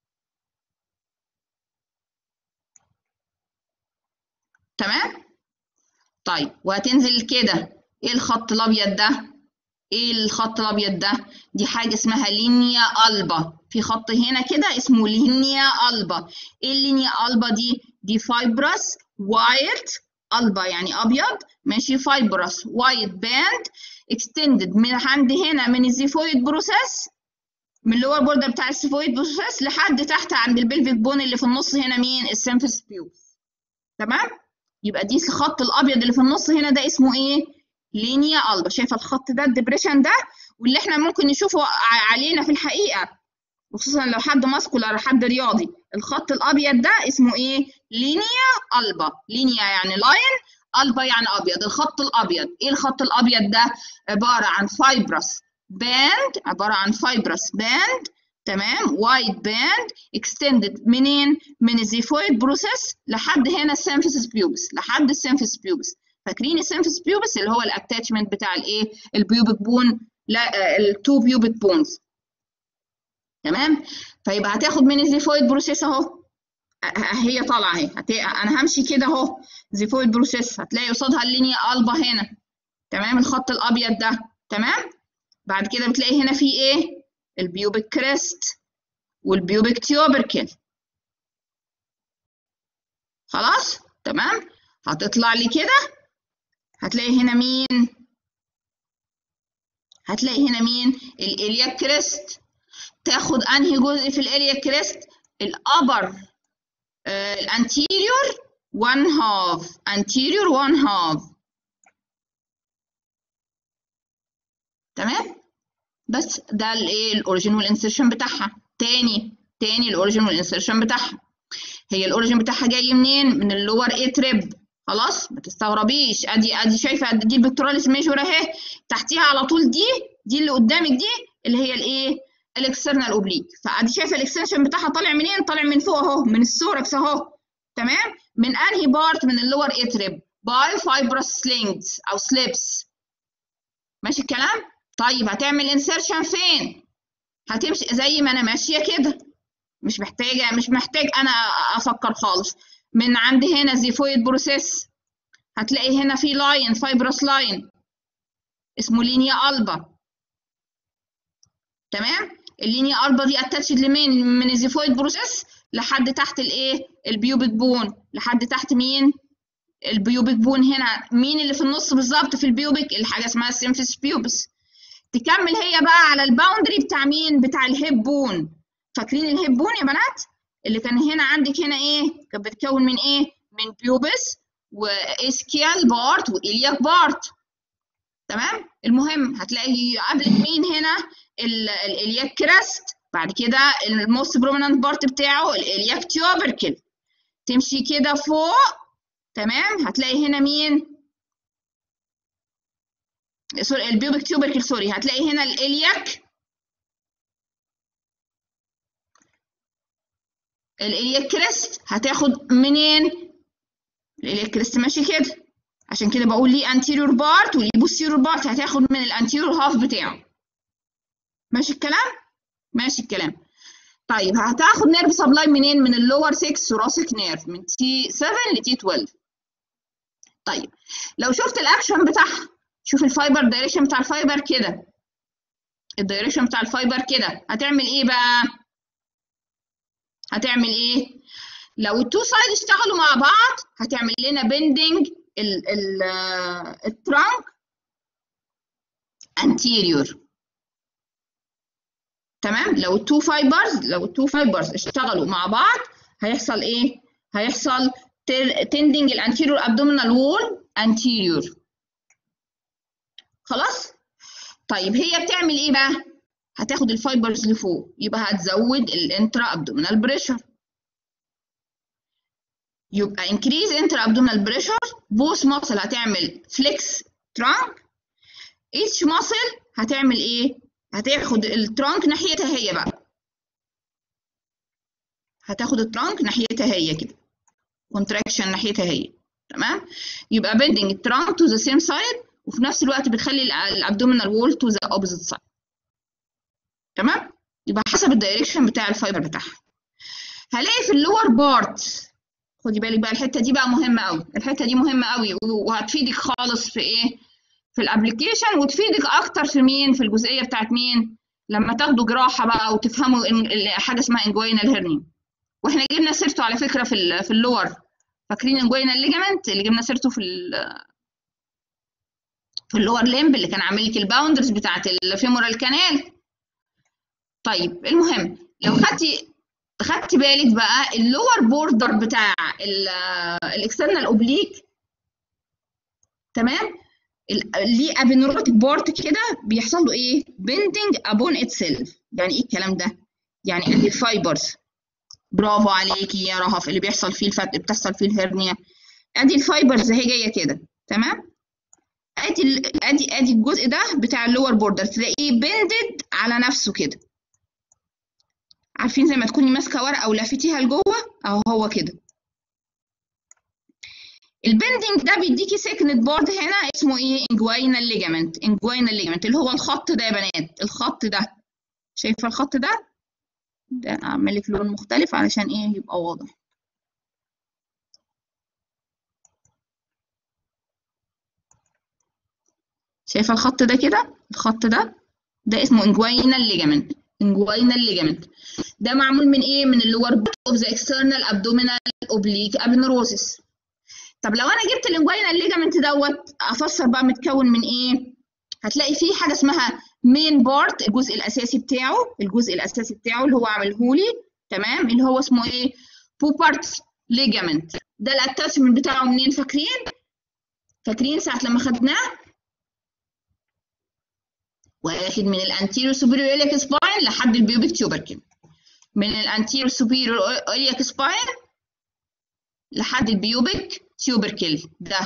تمام طيب وهتنزل كده ايه الخط الابيض ده ايه الخط الابيض ده دي حاجه اسمها لينيا البا في خط هنا كده اسمه لينيا البا ايه اللينيا البا دي دي فايبرس وايت البا يعني ابيض ماشي فايبرس وايت باند اكستندد من عند هنا من الزيفويد بروسيس من اللور بوردر بتاع الزيفويد بروسيس لحد تحت عند البلفيك بون اللي في النص هنا مين السيمفيس بيوس تمام يبقى دي الخط الابيض اللي في النص هنا ده اسمه ايه لينيا البا شايفه الخط ده الدبريشن ده واللي احنا ممكن نشوفه علينا في الحقيقه وخصوصا لو حد ماسكولار حد رياضي الخط الابيض ده اسمه ايه لينيا البا لينيا يعني لاين البا يعني ابيض الخط الابيض ايه الخط الابيض ده عباره عن فايبرس باند عباره عن فايبرس باند تمام وايد باند اكستندد منين من الزيفويد بروسيس لحد هنا السيمفيسيس بيوبس لحد السيمفيسيس بيوبس فاكرين السيمفيسيس بيوبس اللي هو الاتاتشمنت بتاع الايه البيوبك بون لا التو بيوبك بونز تمام فيبقى هتاخد من الزيفويد بروسيس اهو هي طالعه اهي هت... انا همشي كده اهو زيفويد بروسيس هتلاقي قصادها اللينيا البا هنا تمام الخط الابيض ده تمام بعد كده بتلاقي هنا في ايه البيوبك كريست والبيوبك تيوبركل خلاص تمام هتطلع لي كده هتلاقي هنا مين هتلاقي هنا مين الالياك كريست تاخد انهي جزء في الالياك كريست الابر الانتيريور 1 هاف anterior 1 هاف تمام بس ده الايه الاوريجين والانسرشن بتاعها تاني تاني الاوريجين والانسرشن بتاعها هي الاوريجين بتاعها جاي منين من اللور اي تريب خلاص ما تستغربيش ادي ادي شايفه دي البكتوراليس ميجور اهي تحتيها على طول دي دي اللي قدامك دي اللي هي الايه الاكسترنال اوبليك فادي شايفه الاكستنشن بتاعها طالع منين طالع من فوق اهو من السوركس اهو تمام من انهي بارت من اللور اي تريب باي فايبرس سلينجز او سليبس ماشي الكلام طيب هتعمل انسرشن فين هتمشي زي ما انا ماشيه كده مش محتاجه مش محتاج انا افكر خالص من عند هنا زيفويد بروسيس هتلاقي هنا في لاين فايبرس لاين اسمه لينيا البا تمام اللينيا البا دي اتاتشد لمين من الزيفويد بروسيس لحد تحت الايه البيوبك بون لحد تحت مين البيوبك بون هنا مين اللي في النص بالظبط في البيوبك الحاجه اسمها السيمفيس بيوبس تكمل هي بقى على الباوندري بتاع مين بتاع الهيب بون فاكرين الهيب بون يا بنات اللي كان هنا عندك هنا ايه كانت بتتكون من ايه من بيوبس واسكيال بارت والياك بارت تمام المهم هتلاقي قبلك مين هنا الالياك كراست بعد كده الموست برومينانت بارت بتاعه الالياك تيوبركل تمشي كده فوق تمام هتلاقي هنا مين سوري البيوبك تيوبركل سوري هتلاقي هنا الالياك الالياك كريست هتاخد منين الالياك كريست ماشي كده عشان كده بقول ليه انتيريور بارت وليه بوستيريور بارت هتاخد من الانتيريور هاف بتاعه ماشي الكلام ماشي الكلام طيب هتاخد نيرف سبلاي منين من اللور 6 ثوراسيك نيرف من تي 7 لتي 12 طيب لو شفت الاكشن بتاعها شوف الفايبر دايركشن بتاع الفايبر كده الدايركشن بتاع الفايبر كده هتعمل ايه بقى هتعمل ايه لو التو سايد اشتغلوا مع بعض هتعمل لنا بندنج ال ال الترانك انتيريور تمام لو التو فايبرز لو التو فايبرز اشتغلوا مع بعض هيحصل ايه هيحصل تندنج الانتيريور ابدومينال وول انتيريور خلاص طيب هي بتعمل ايه بقى هتاخد الفايبرز لفوق يبقى هتزود الانترا ابدومينال بريشر يبقى increase intra abdominal pressure both muscle هتعمل flex trunk each muscle هتعمل ايه هتاخد الترانك ناحيتها هي بقى هتاخد الترانك ناحيتها هي كده contraction ناحيتها هي تمام يبقى bending الترانك to the same side وفي نفس الوقت بتخلي الابدومينال وول to the opposite side تمام يبقى حسب الدايركشن بتاع الفايبر بتاعها هلاقي في اللور بارت خدي بالك بقى الحته دي بقى مهمه قوي الحته دي مهمه قوي وهتفيدك خالص في ايه في الابلكيشن وتفيدك اكتر في مين في الجزئيه بتاعت مين لما تاخدوا جراحه بقى وتفهموا حاجه اسمها انجوينال هيرنيا واحنا جبنا سيرته على فكره في في اللور فاكرين انجوينال ليجامنت اللي جبنا سيرته في في اللور ليمب اللي كان عامل لك الباوندرز بتاعت الفيمورال كانال طيب المهم لو خدتي خدت بالك بقى اللور بوردر بتاع الاكسترنال اوبليك تمام ليه ابنروتيك بارت كده بيحصل له ايه بيندنج ابون اتسيلف يعني ايه الكلام ده يعني ادي الفايبرز برافو عليكي يا رهف اللي بيحصل فيه الفت بتحصل فيه الهرنيا ادي الفايبرز اهي جايه كده تمام ادي ادي ادي الجزء ده بتاع اللور بوردر تلاقيه بندد على نفسه كده عارفين زي ما تكوني ماسكه ورقه ولفتيها لجوه اهو هو كده البندنج ده بيديكي سيكند بورد هنا اسمه ايه انجوينال ليجامنت انجوينال ليجامنت اللي هو الخط ده يا بنات الخط ده شايفه الخط ده ده اعمل لك لون مختلف علشان ايه يبقى واضح شايفه الخط ده كده الخط ده ده اسمه انجوينال ليجامنت انجوينال ليجامنت ده معمول من ايه من اللور بوت اوف ذا اكسترنال ابدومينال اوبليك ابنروسيس طب لو انا جبت الانجوينال ليجامنت دوت افسر بقى متكون من ايه هتلاقي فيه حاجه اسمها مين بارت الجزء الاساسي بتاعه الجزء الاساسي بتاعه اللي هو عاملهولي تمام اللي هو اسمه ايه بوبارت ليجامنت ده الاتاتشمنت بتاعه منين فاكرين فاكرين ساعه لما خدناه واخد من الانتيريور سوبيريور الياك سباين لحد البيوبيك تيوبركل من الانتيريور سوبيريور الياك سباين لحد البيوبيك تيوبركل ده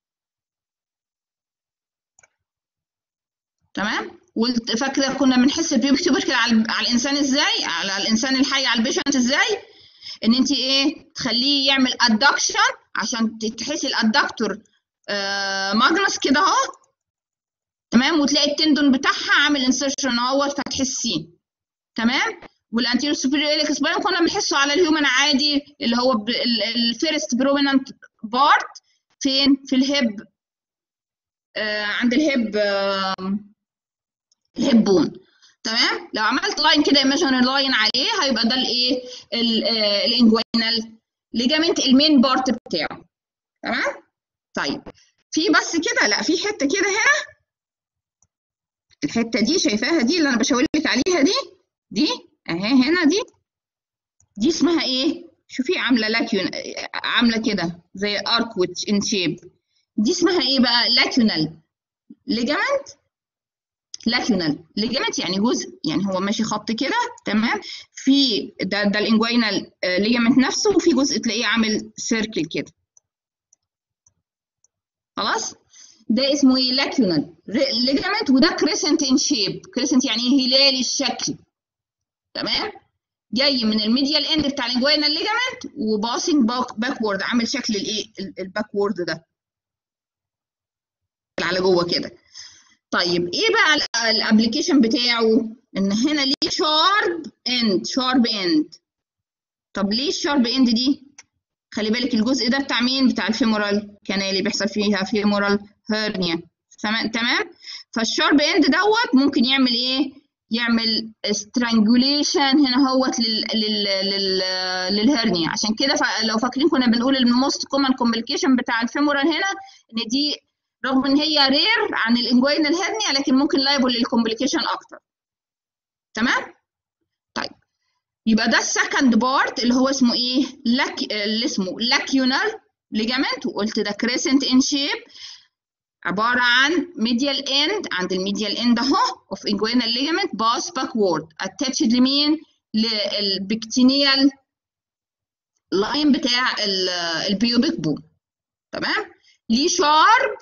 تمام وفاكره كنا بنحس البيوبيك تيوبركل على, على الانسان ازاي على الانسان الحي على البيشنت ازاي ان انت ايه تخليه يعمل ادكشن عشان تحسي الادكتور آه ماجنس كده اهو تمام وتلاقي التندون بتاعها عامل انسرشن اهوت فتحسيه تمام والانتيريور سوبيريور اليك سباين كنا بنحسه على الهيومن عادي اللي هو الفيرست برومينانت بارت فين في الهيب آه عند الهيب آه الهيب بون تمام لو عملت لاين كده ايماجينري لاين عليه هيبقى ده الايه الانجوينال ليجامنت المين بارت بتاعه تمام طيب في بس كده لا في حته كده هنا الحته دي شايفاها دي اللي انا بشاور لك عليها دي دي اهي هنا دي دي اسمها ايه شوفي عامله لاكيون عامله كده زي ارك ويتش ان شيب دي اسمها ايه بقى لاكيونال ليجامنت لاكيونال ليجامنت يعني جزء يعني هو ماشي خط كده تمام في ده ده الانجوينال ليجامنت نفسه وفي جزء تلاقيه عامل سيركل كده خلاص ده اسمه ايه لاكيونال ليجامنت وده كريسنت ان شيب كريسنت يعني هلالي الشكل تمام جاي من الميديال اند بتاع الانجوينال ليجامنت وباسنج باكورد عامل شكل الايه الباكورد ده على جوه كده طيب ايه بقى الابلكيشن بتاعه ان هنا ليه شارب اند شارب اند طب ليه الشارب اند دي خلي بالك الجزء ده بتاع مين بتاع الفيمورال كان اللي بيحصل فيها فيمورال هيرنيا تمام فالشارب اند دوت ممكن يعمل ايه يعمل strangulation هنا هوت لل لل لل للهرنيا عشان كده لو فاكرين كنا بنقول الموست كومن كومبليكيشن بتاع الفيمورال هنا ان دي رغم ان هي رير عن الانجوينال هرنيا لكن ممكن لايبل للكومبليكيشن اكتر تمام طيب يبقى ده السكند بارت اللي هو اسمه ايه لك اللي اسمه لاكيونال ليجامنت وقلت ده كريسنت ان شيب عبارة عن medial end عند الميديال end اهو of inguinal ligament pass backward attached لمين؟ للبكتينيال لاين بتاع البيوبيك بون تمام؟ ليه شارب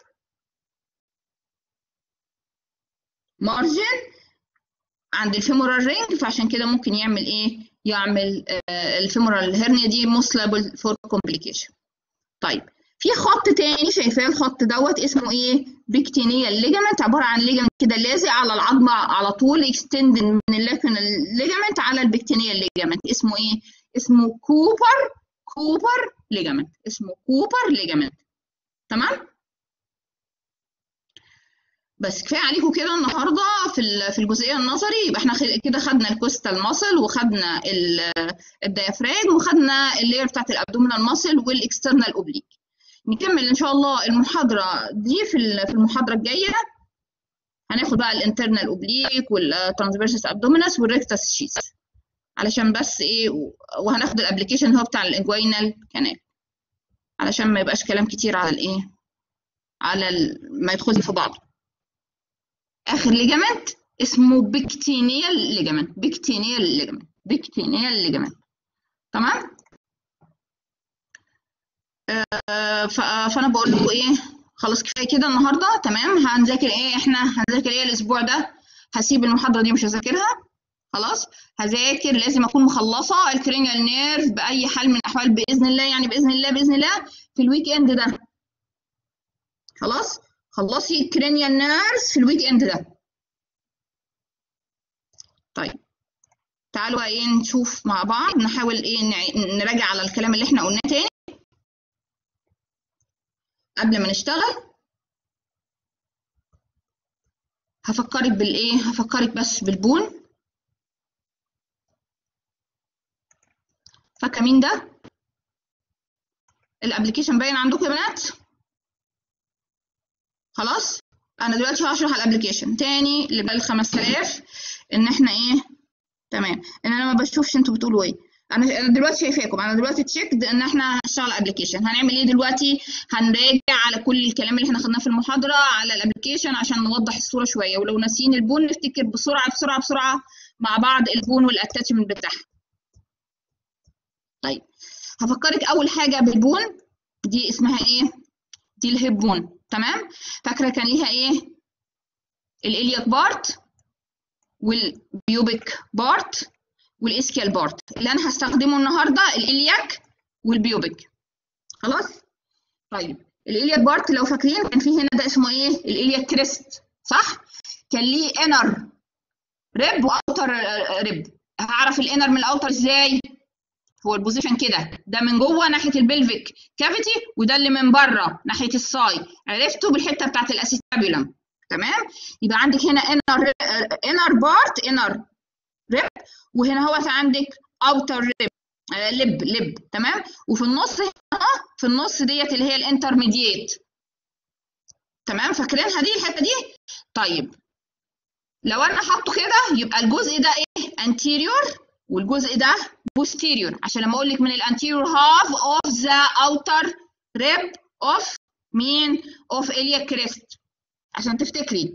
مارجن عند الفيمورال رينج فعشان كده ممكن يعمل ايه؟ يعمل آه الفيمورال هيرنيا دي most liable for complication. طيب في خط تاني شايفاه الخط دوت اسمه ايه بيكتينيال ليجامنت عباره عن ليجامنت كده لازق على العظمه على طول اكستند من اللاكونال ليجامنت على البيكتينيال ليجامنت اسمه ايه اسمه كوبر كوبر ليجامنت اسمه كوبر ليجامنت تمام بس كفايه عليكم كده النهارده في في الجزئيه النظري يبقى احنا كده خدنا الكوستال ماسل وخدنا الديافراجم وخدنا اللير بتاعت الابدومينال ماسل والاكسترنال اوبليك نكمل ان شاء الله المحاضره دي في في المحاضره الجايه هناخد بقى الانترنال اوبليك والترانسفيرسس ابدومينس والريكتس شيس علشان بس ايه وهناخد الابلكيشن هو بتاع الانجوينال كانال علشان ما يبقاش كلام كتير على الايه على ال... ما يدخلش في بعضه اخر ليجامنت اسمه بيكتينيال ليجامنت بيكتينيال ليجامنت بيكتينيال ليجامنت تمام فانا بقول لكم ايه خلاص كفايه كده النهارده تمام هنذاكر ايه احنا هنذاكر ايه الاسبوع ده هسيب المحاضره دي مش هذاكرها خلاص هذاكر لازم اكون مخلصه الكرينيال نيرف باي حال من الاحوال باذن الله يعني باذن الله باذن الله في الويك اند ده خلاص خلصي الكرينيال نيرف في الويك اند ده طيب تعالوا بقى ايه نشوف مع بعض نحاول ايه نراجع على الكلام اللي احنا قلناه تاني قبل ما نشتغل هفكرك بالايه هفكرك بس بالبون فاكره مين ده الابلكيشن باين عندكم يا بنات خلاص انا دلوقتي هشرح الابلكيشن تاني اللي بال 5000 ان احنا ايه تمام ان انا ما بشوفش انتوا بتقولوا ايه انا انا دلوقتي شايفاكم انا دلوقتي تشيكد ان احنا هنشتغل ابلكيشن هنعمل ايه دلوقتي هنراجع على كل الكلام اللي احنا خدناه في المحاضره على الابلكيشن عشان نوضح الصوره شويه ولو ناسيين البون نفتكر بسرعه بسرعه بسرعه مع بعض البون والاتاتشمنت بتاعها طيب هفكرك اول حاجه بالبون دي اسمها ايه دي الهيب بون تمام فاكره كان ليها ايه الالياك بارت والبيوبيك بارت والاسكيال بارت اللي انا هستخدمه النهارده الالياك والبيوبيك خلاص طيب الالياك بارت لو فاكرين كان في هنا ده اسمه ايه الالياك كريست صح كان ليه انر ريب واوتر ريب هعرف الانر من الاوتر ازاي هو البوزيشن كده ده من جوه ناحيه البلفيك كافيتي وده اللي من بره ناحيه الساي عرفته بالحته بتاعت الاسيتابيولم تمام يبقى عندك هنا انر انر بارت انر ريب وهنا هو عندك اوتر ريب لب لب تمام وفي النص هنا في النص ديت اللي هي الانترميديت تمام فاكرينها دي الحته دي طيب لو انا حاطه كده يبقى الجزء ده ايه anterior والجزء ده posterior عشان لما اقول لك من الانتيريور half of the outer rib of مين of iliac crest عشان تفتكري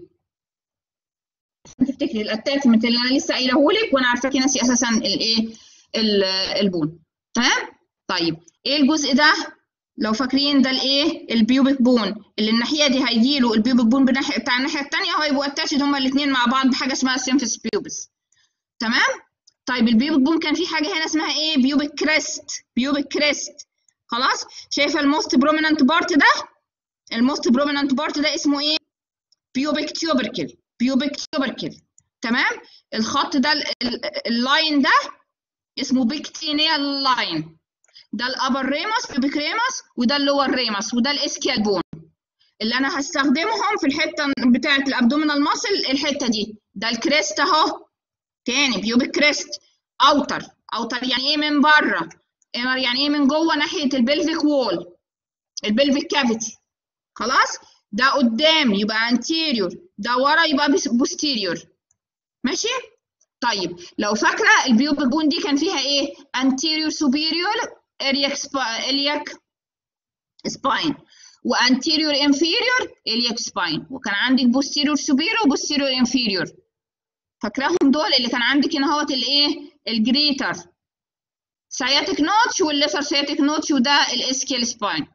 عشان تفتكري الاتاتمنت اللي انا لسه قايله لك وانا عارفاكي ناسي اساسا الايه البون تمام طيب ايه الجزء ده لو فاكرين ده الايه البيوبك بون اللي الناحيه دي هيجي له البيوبك بون بناحيه بتاع الناحيه الثانيه هيبقوا اتاتشد هما الاثنين مع بعض بحاجه اسمها سيمفيس بيوبس تمام طيب البيوبك بون كان في حاجه هنا اسمها ايه بيوبك كريست بيوبك كريست خلاص شايفه الموست بروميننت بارت ده الموست بروميننت بارت ده اسمه ايه بيوبك تيوبركل بيوبك تيوبركل تمام الخط ده اللاين ده اسمه بيكتينيال لاين ده الابر ريموس بيبك ريموس وده اللور ريموس وده الاسكيال بون اللي انا هستخدمهم في الحته بتاعه الابدومينال ماسل الحته دي ده الكريست اهو تاني بيوبك كريست اوتر اوتر يعني ايه من بره انر يعني ايه من جوه ناحيه البلفيك وول البلفيك كافيتي خلاص ده قدام يبقى anterior ده ورا يبقى posterior ماشي طيب لو فاكره البيوبك بون دي كان فيها ايه anterior superior iliac iliac spine وanterior inferior iliac spine وكان عندك posterior superior وposterior inferior فاكراهم دول اللي كان عندك هنا اهوت الايه الجريتر سciatic نوتش والليسر سciatic نوتش وده الاسكيال سباين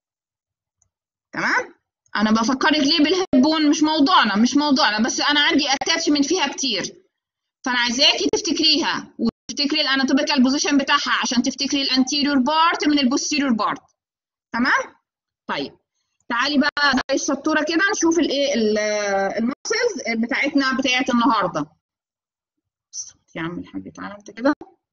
تمام انا بفكرك ليه بالهبون مش موضوعنا مش موضوعنا بس انا عندي اتاتشمنت فيها كتير فانا عايزاكي تفتكريها وتفتكري الاناتوميكال بوزيشن بتاعها عشان تفتكري الانتيريور بارت من البوستيريور بارت تمام طيب تعالي بقى زي الشطوره كده نشوف الايه المسلز بتاعتنا بتاعت النهارده يا عم الحاج تعالى انت كده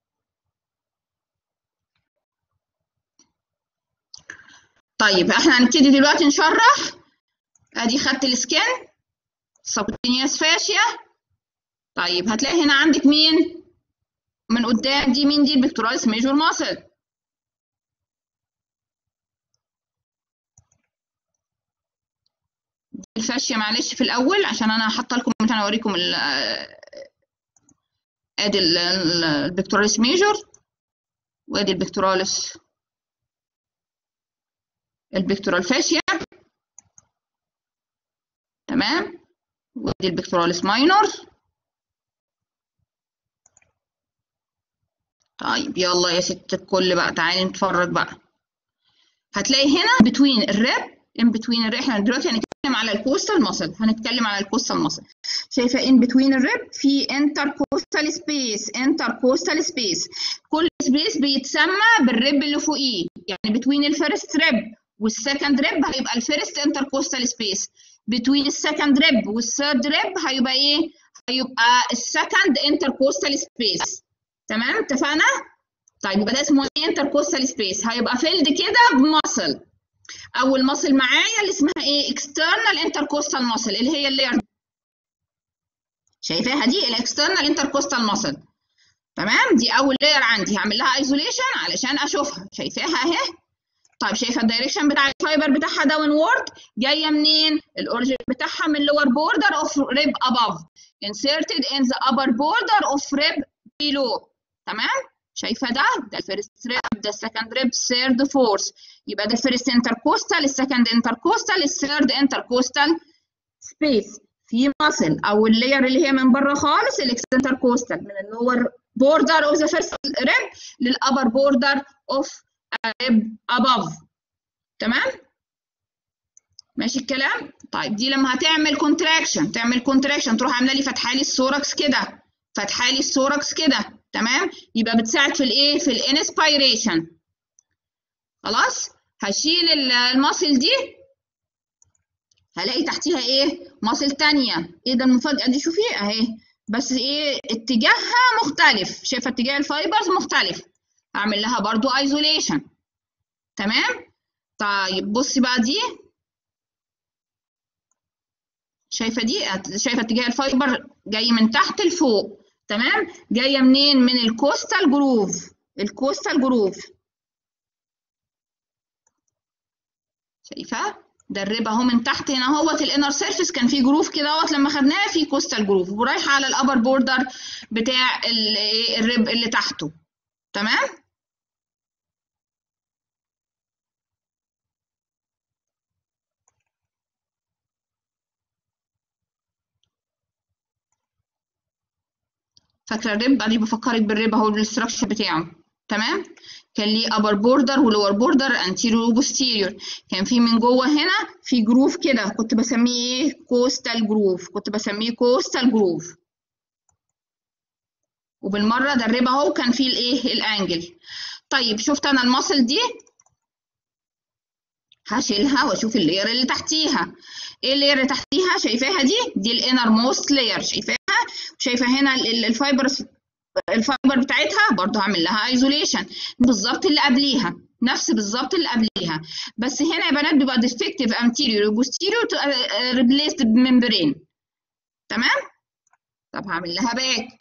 طيب احنا هنبتدي دلوقتي نشرح ادي خدت السكان سبكوتينيوس فاشيا طيب هتلاقي هنا عندك مين من قدام دي مين دي البكتوراليس ميجور ماسل الفاشيا معلش في الاول عشان انا حاطه لكم مثلا اوريكم ال ادي البكتوراليس ميجور وادي البكتوراليس البكتورال فاشيا تمام ودي البكتوراليس ماينور طيب يلا يا ست الكل بقى تعالي نتفرج بقى هتلاقي هنا بتوين الريب ان بتوين الريب احنا دلوقتي هنتكلم على الكوستال ماسل هنتكلم على الكوستال ماسل شايفه ان بتوين الريب في انتركوستال سبيس انتركوستال سبيس كل سبيس بيتسمى بالريب اللي فوقيه يعني بتوين الفيرست ريب والسكند ريب هيبقى الفيرست انتركوستال سبيس بتوين السكند ريب والثيرد ريب هيبقى ايه هيبقى السكند انتركوستال سبيس تمام اتفقنا طيب يبقى ده اسمه انتركوستال سبيس هيبقى فيلد كده بمصل اول مصل معايا اللي اسمها ايه اكسترنال انتركوستال مصل اللي هي اللير شايفاها دي الاكسترنال انتركوستال ماسل تمام دي اول لاير عندي هعمل لها ايزوليشن علشان اشوفها شايفاها اهي طيب شايفه الدايركشن بتاع الفايبر بتاعها داون وورد جايه منين الاوريجن بتاعها من lower border of rib above inserted in the upper border of rib below تمام شايفه ده ده الفيرست ريب ده السكند ريب ثيرد فورث يبقى ده الفيرست انتركوستال السكند انتركوستال الثيرد انتركوستال سبيس في ماسل او اللاير اللي هي من بره خالص الاكستنتر كوستال من اللور بوردر اوف ذا فيرست ريب للابر بوردر اوف ريب اباف تمام ماشي الكلام طيب دي لما هتعمل كونتراكشن تعمل كونتراكشن تروح عامله لي فتحه لي السوركس كده فتحه لي السوركس كده تمام يبقى بتساعد في الايه في الانسبيريشن خلاص هشيل الماسل دي هلاقي تحتيها ايه ماسل تانية ايه ده المفاجأة دي شوفي اهي بس ايه اتجاهها مختلف شايفة اتجاه الفايبرز مختلف هعمل لها برضو ايزوليشن تمام طيب بصي بقى دي شايفة دي شايفة اتجاه الفايبر جاي من تحت لفوق تمام جاية منين من الكوستال جروف الكوستال جروف شايفة ده الريب اهو من تحت هنا اهوت الانر سيرفيس كان في جروف كده اهوت لما خدناه في كوستال جروف ورايحه على الابر بوردر بتاع الريب اللي تحته تمام فاكره الريب ادي بفكرك بالريب اهو الاستراكشر بتاعه تمام كان ليه upper border ولور border anterior وposterior كان في من جوه هنا في جروف كده كنت بسميه ايه كوستال جروف كنت بسميه كوستال جروف وبالمره ده الريب اهو كان فيه الايه الانجل طيب شفت انا الماسل دي هشيلها واشوف اللير اللي تحتيها ايه اللير اللي تحتيها شايفاها دي دي الانر موست لاير شايفاها شايفه هنا الفايبرز الفايبر بتاعتها برضه هعمل لها ايزوليشن بالظبط اللي قبليها نفس بالظبط اللي قبليها بس هنا يا بنات بيبقى ديفكتيف انتيريور وبوستيريور ريبليسد بممبرين تمام طب هعمل لها باك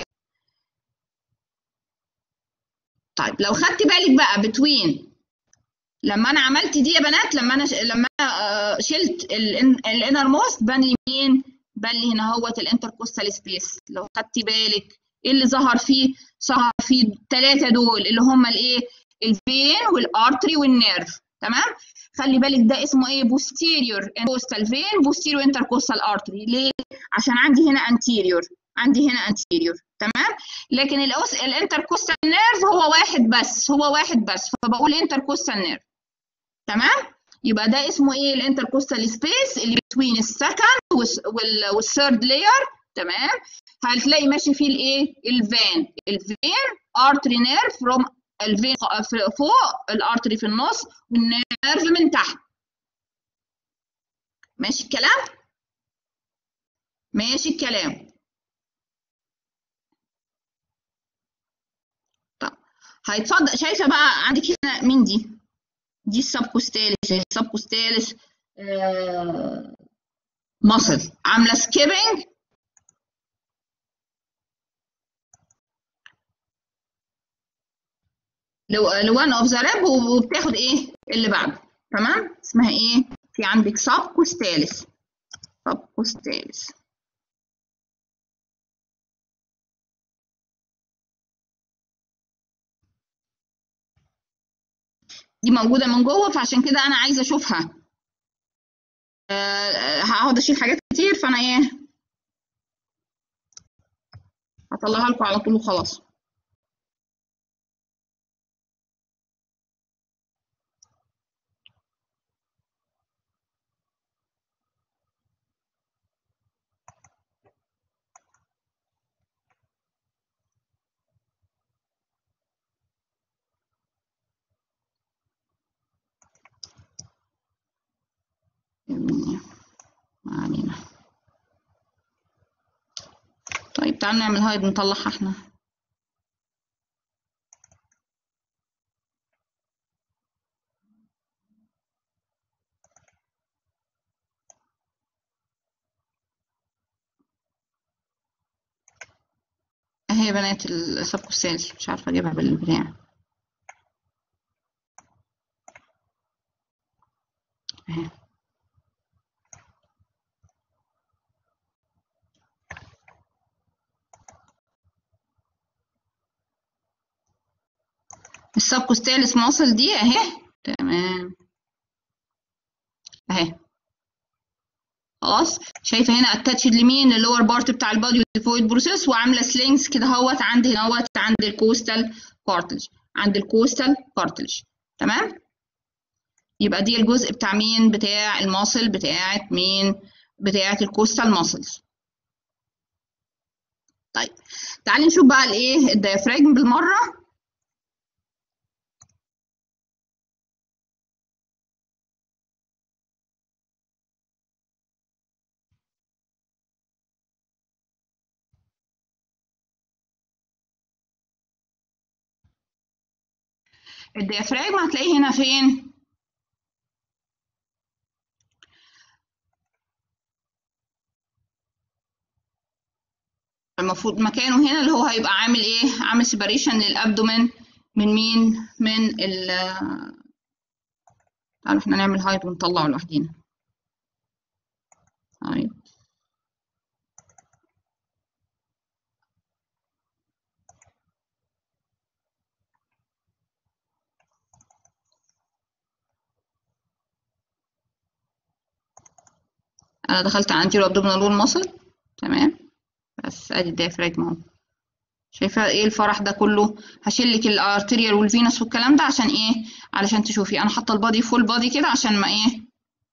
طيب لو خدت بالك بقى بتوين لما انا عملت دي يا بنات لما انا ش... لما انا شلت الانر موست بان لي مين بان لي هنا اهوت الانتركوستال سبيس لو خدتي بالك ايه اللي ظهر فيه ظهر فيه الثلاثه دول اللي هم الايه الفين والارتري والنيرف تمام خلي بالك ده اسمه ايه بوستيريور انتركوستال فين بوستيريور انتركوستال ارتري ليه عشان عندي هنا انتيريور عندي هنا انتيريور تمام لكن الاوس الانتركوستال نيرف هو واحد بس هو واحد بس فبقول انتركوستال نيرف تمام يبقى ده اسمه ايه الانتركوستال سبيس اللي بين السكند والثيرد لاير تمام هتلاقي ماشي فيه الايه الفين الفين ارتري نيرف فروم الفين فوق الارتري في النص والنيرف من تحت ماشي الكلام ماشي الكلام طب هيتفضل شايفه بقى عندك هنا مين دي دي السبكوستاليس السبكوستاليس آه مصل عامله سكيبنج لوان اوف ذا ريب وبتاخد ايه اللي بعده تمام اسمها ايه في عندك سبكوستاليس سبكوستاليس دي موجودة من جوه فعشان كده أنا عايزة أشوفها أه هقعد أشيل حاجات كتير فأنا إيه هطلعها لكم على طول وخلاص ما علينا طيب تعالوا نعمل هايد نطلعها احنا اهي بنات السبكوستالي مش عارفه اجيبها بالبتاع اهي السبكوستاليس ماسل دي اهي تمام اهي خلاص شايفه هنا اتاتشد لمين اللور بارت بتاع البادي والديفويد بروسيس وعامله سلينكس كده اهوت عند هنا اهوت عند الكوستال كارتلج عند الكوستال كارتلج تمام يبقى دي الجزء بتاع مين بتاع الماسل بتاعت مين بتاعت الكوستال ماسلز طيب تعالي نشوف بقى الايه الديافراجم بالمره الديافراجم هتلاقيه هنا فين المفروض مكانه هنا اللي هو هيبقى عامل ايه عامل سيباريشن للابدومين من مين من ال تعالوا احنا نعمل هايد ونطلعه لوحدينا هايد انا دخلت على انتيرو ابدومينال وول ماسل تمام بس ادي الديافراجم اهو شايفه ايه الفرح ده كله هشيل لك الارتيريال والفينس والكلام ده عشان ايه علشان تشوفي انا حاطه البادي فول بادي كده عشان ما ايه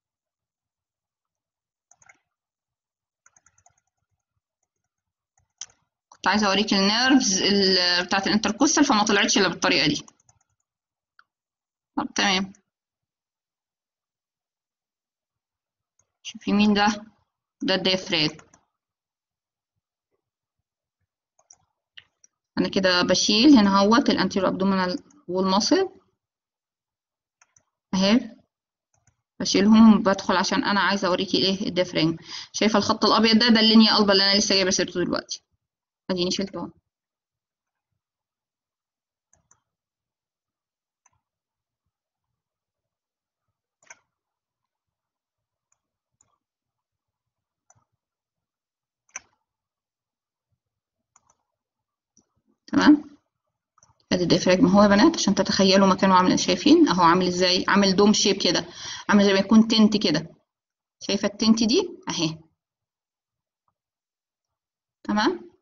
كنت عايزه اوريك النيرفز بتاعت الانتركوستال فما طلعتش الا بالطريقه دي طب تمام شوفي مين ده ده الديافراجم انا كده بشيل هنا اهوت الانتيرو ابدومينال وول ماسل اهي بشيلهم بدخل عشان انا عايزه اوريكي ايه الديافراجم شايفه الخط الابيض ده ده اللينيا قلبه اللي انا لسه جايبه سيرته دلوقتي اديني شلته اهو تمام ادي الديافراجم اهو يا بنات عشان تتخيلوا مكانه عامل شايفين اهو عامل ازاي عامل دوم شيب كده عامل زي ما يكون تنت كده شايفه التنت دي اهي تمام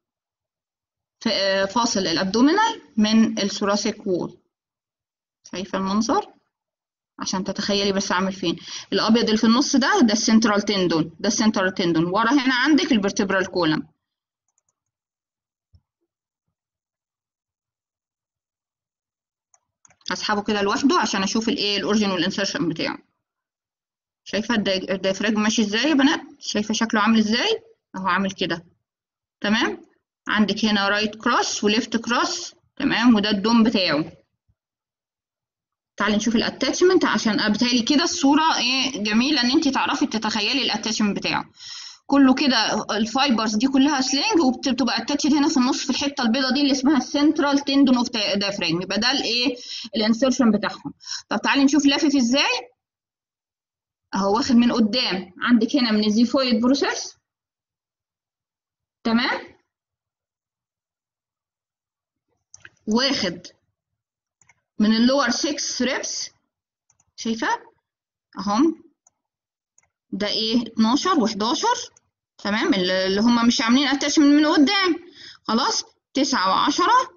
فاصل الابدومينال من الثوراسيك وول شايفه المنظر عشان تتخيلي بس عامل فين الابيض اللي في النص ده ده السنترال تندون ده السنترال تندون ورا هنا عندك الفرتبرال كولم هسحبه كده لوحده عشان اشوف الايه الاوريجين والانسرشن بتاعه شايفه الديافراجم ماشي ازاي يا بنات شايفه شكله عامل ازاي اهو عامل كده تمام عندك هنا رايت كروس وليفت كروس تمام وده الدوم بتاعه تعالي نشوف الاتاتشمنت عشان بتهيألي كده الصوره ايه جميله ان انت تعرفي تتخيلي الاتاتشمنت بتاعه كله كده الفايبرز دي كلها سلينج وبتبقى اتاتشد هنا في النص في الحته البيضاء دي اللي اسمها السنترال تندون اوف دافرام يبقى ده الايه الانسرشن بتاعهم طب تعالي نشوف لافف ازاي اهو واخد من قدام عندك هنا من الزيفويد بروسيس تمام واخد من اللور 6 ريبس شايفه اهم ده ايه 12 و11 تمام اللي هم مش عاملين اتاشمنت من قدام خلاص 9 و10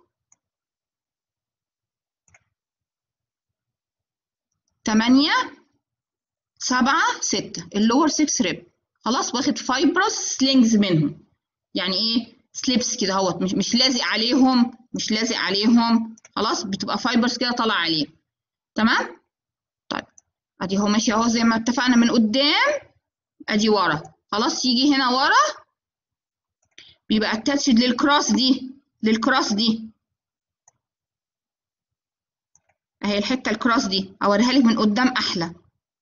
8 7 6 اللور 6 ريب خلاص واخد فايبرس سلينجز منهم يعني ايه سليبس كده اهوت مش مش لازق عليهم مش لازق عليهم خلاص بتبقى فايبرز كده طالعه عليه تمام طيب ادي هو ماشي اهو زي ما اتفقنا من قدام ادي ورا خلاص يجي هنا ورا بيبقى اتاتشد للكراس دي للكراس دي اهي الحته الكراس دي اوريها لك من قدام احلى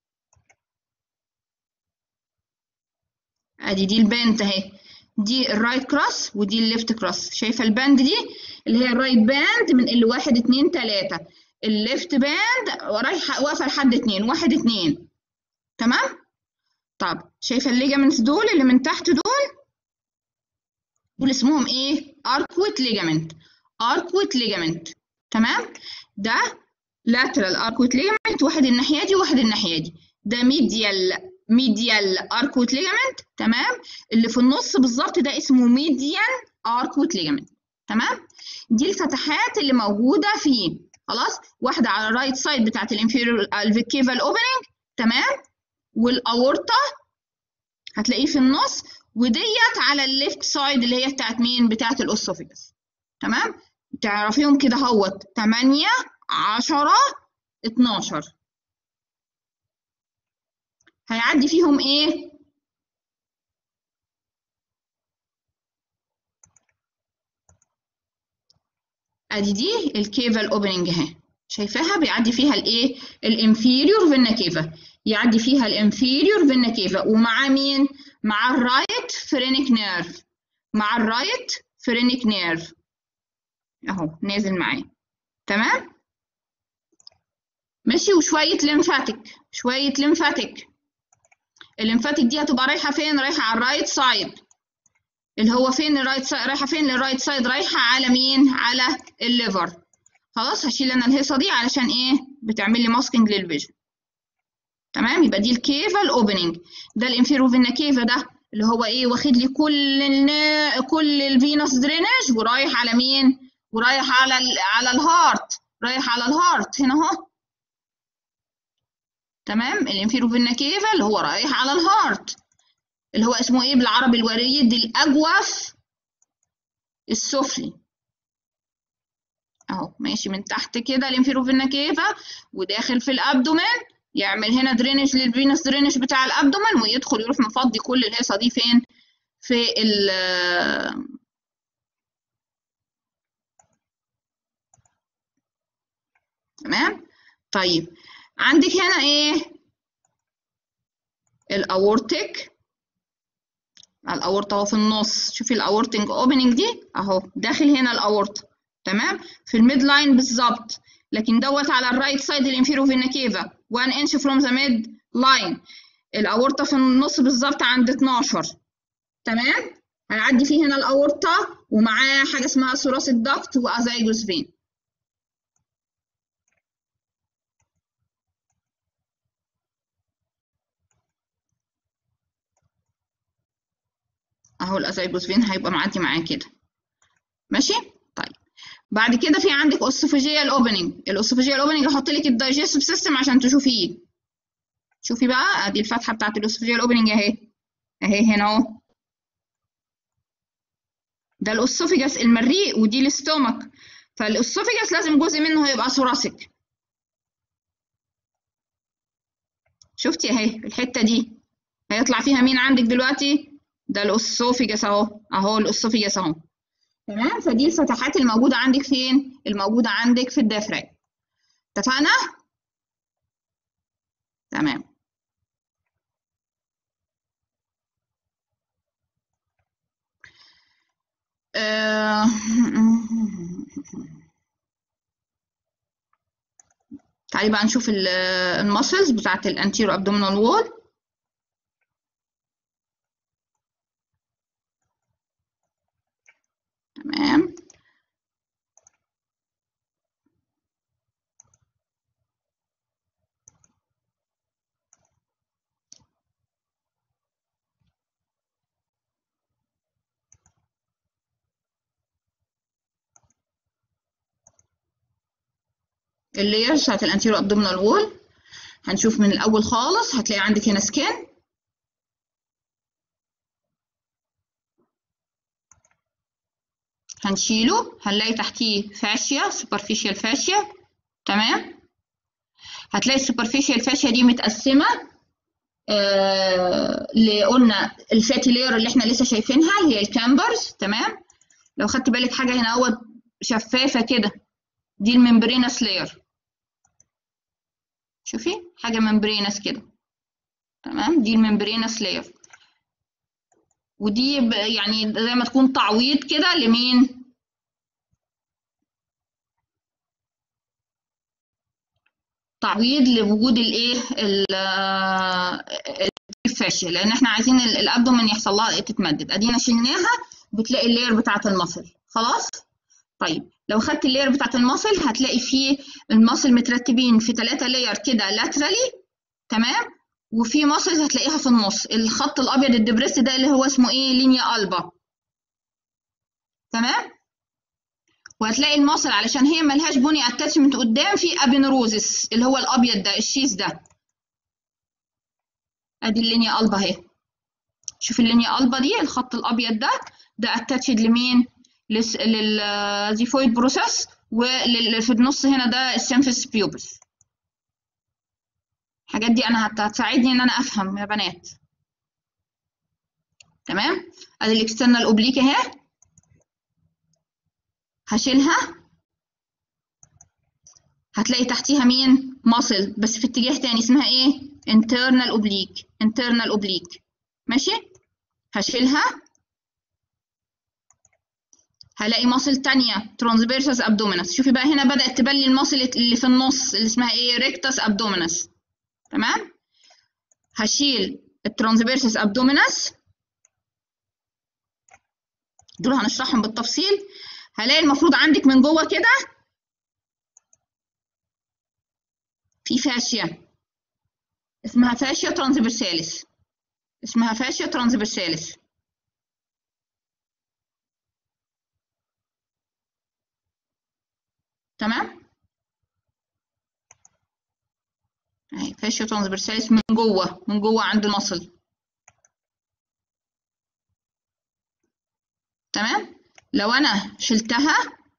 ادي دي الباند اهي دي الرايت كراس ودي الليفت كراس شايفه الباند دي اللي هي الرايت باند من اللي واحد اتنين تلاته الليفت باند رايحه واقفه لحد اتنين واحد اتنين تمام طب شايفه الليجامنتس دول اللي من تحت دول دول اسمهم ايه اركويت ليجامنت اركويت ليجامنت تمام ده lateral arcuate ligament واحد الناحيه دي وواحد الناحيه دي ده medial medial arcuate ligament تمام اللي في النص بالظبط ده اسمه median arcuate ligament تمام دي الفتحات اللي موجوده فيه خلاص واحده على الرايت سايد بتاعت الانفيريور الفيكيفال اوبننج تمام والاورطه هتلاقيه في النص وديت على الليفت سايد اللي هي بتاعت مين بتاعت الاسوفيجس تمام تعرفيهم كده اهوت 8 10 12 هيعدي فيهم ايه ادي دي الكيفال اوبننج اهي شايفاها بيعدي فيها الايه الانفيريور فينا كيفا يعدي فيها الانفيريور فينا كيفا ومع مين مع الرايت فرينك نيرف مع الرايت فرينك نيرف اهو نازل معاه تمام ماشي وشويه ليمفاتيك شويه ليمفاتيك الليمفاتيك دي هتبقى رايحه فين رايحه على الرايت سايد اللي هو فين الرايت سايد رايحه فين للرايت سايد رايحه على مين على الليفر خلاص هشيل انا الهيصه دي علشان ايه بتعمل لي ماسكينج للفيجن تمام يبقى دي الكيفال اوبننج ده الانفيرو فينا كيفا ده اللي هو ايه واخد لي كل النا... كل الفينوس درينج ورايح على مين ورايح على ال... على الهارت رايح على الهارت هنا اهو تمام الانفيرو فينا كيفا اللي هو رايح على الهارت اللي هو اسمه ايه بالعربي الوريد الاجوف السفلي اهو ماشي من تحت كده الانفيرو فينا كيفا وداخل في الابدومين يعمل هنا درينج للفينوس درينج بتاع الابدومين ويدخل يروح مفضي كل الهيصه دي فين في ال تمام طيب عندك هنا ايه الاورتيك الاورطه اهو في النص شوفي الاورتنج اوبننج دي اهو داخل هنا الاورطه تمام في الميد لاين بالظبط لكن دوت على الرايت سايد الانفيرو فينا كيفا 1 انش فروم ذا ميد لاين الاورطه في النص بالظبط عند 12 تمام هيعدي فيه هنا الاورطه ومعاه حاجه اسمها ثوراسيك داكت وازايجوس فين اهو الازايجوس فين هيبقى معدي معاه كده ماشي طيب بعد كده في عندك اوسوفيجيال اوبننج الاوسوفيجيال اوبننج احط لك الدايجستيف سيستم عشان تشوفيه شوفي بقى ادي الفتحه بتاعت الاوسوفيجيال اوبننج اهي اهي هنا اهو ده الاسوفيجاس المريء ودي الاستومك فالاسوفيجاس لازم جزء منه هيبقى ثوراسيك شفتي اهي الحته دي هيطلع فيها مين عندك دلوقتي ده الاسوفيجاس اهو اهو الاسوفيجاس اهو تمام فدي الفتحات الموجوده عندك فين الموجوده عندك في الدافراج اتفقنا تمام آه... تعالي بقى نشوف المسلز بتاعت الانتيرو ابدومينال وول تمام اللايرز بتاعت الانتيرو ابدومينال وول هنشوف من الاول خالص هتلاقي عندك هنا سكين هنشيله هنلاقي تحتيه فاشيا سوبرفيشال فاشيا تمام هتلاقي السوبرفيشال فاشيا دي متقسمه آه اللي قلنا الفاتي لاير اللي احنا لسه شايفينها اللي هي الكامبرز تمام لو خدت بالك حاجه هنا اهوت شفافه كده دي الممبرينس لاير شوفي حاجه ممبرينس كده تمام دي الممبرينس لاير ودي يعني زي ما تكون تعويض كده لمين تعويض لوجود الايه الفاشيه لان احنا عايزين الابدومين يحصل لها تتمدد ادينا شلناها بتلاقي اللاير بتاعه المصل خلاص طيب لو خدت اللاير بتاعه المصل هتلاقي فيه المصل مترتبين في ثلاثه لاير كده لاترالي تمام وفي ماسلز هتلاقيها في النص الخط الابيض الدبريس ده اللي هو اسمه ايه لينيا البا تمام وهتلاقي الماسل علشان هي ملهاش بني اتاتشمنت قدام في ابينروزس اللي هو الابيض ده الشيز ده ادي اللينيا البا اهي شوف اللينيا البا دي الخط الابيض ده ده اتاتشد لمين للزيفويد بروسيس وفي النص هنا ده السيمفيس بيوبس الحاجات دي انا هتساعدني ان انا افهم يا بنات تمام ادي الاكسترنال اوبليك اهي هشيلها هتلاقي تحتيها مين ماسل بس في اتجاه تاني اسمها ايه internal oblique internal oblique ماشي هشيلها هلاقي ماسل تانية transversus abdominis شوفي بقى هنا بدأت تبلي الماسل اللي في النص اللي اسمها ايه rectus abdominis تمام هشيل الترانسفيرسس ابدومينس دول هنشرحهم بالتفصيل هلاقي المفروض عندك من جوه كده في فاشيا اسمها فاشيا ترانسفيرساليس اسمها فاشيا ترانسفيرساليس تمام اهي فاشيا ترانسفيرساليس من جوه من جوه عند المصل تمام لو انا شلتها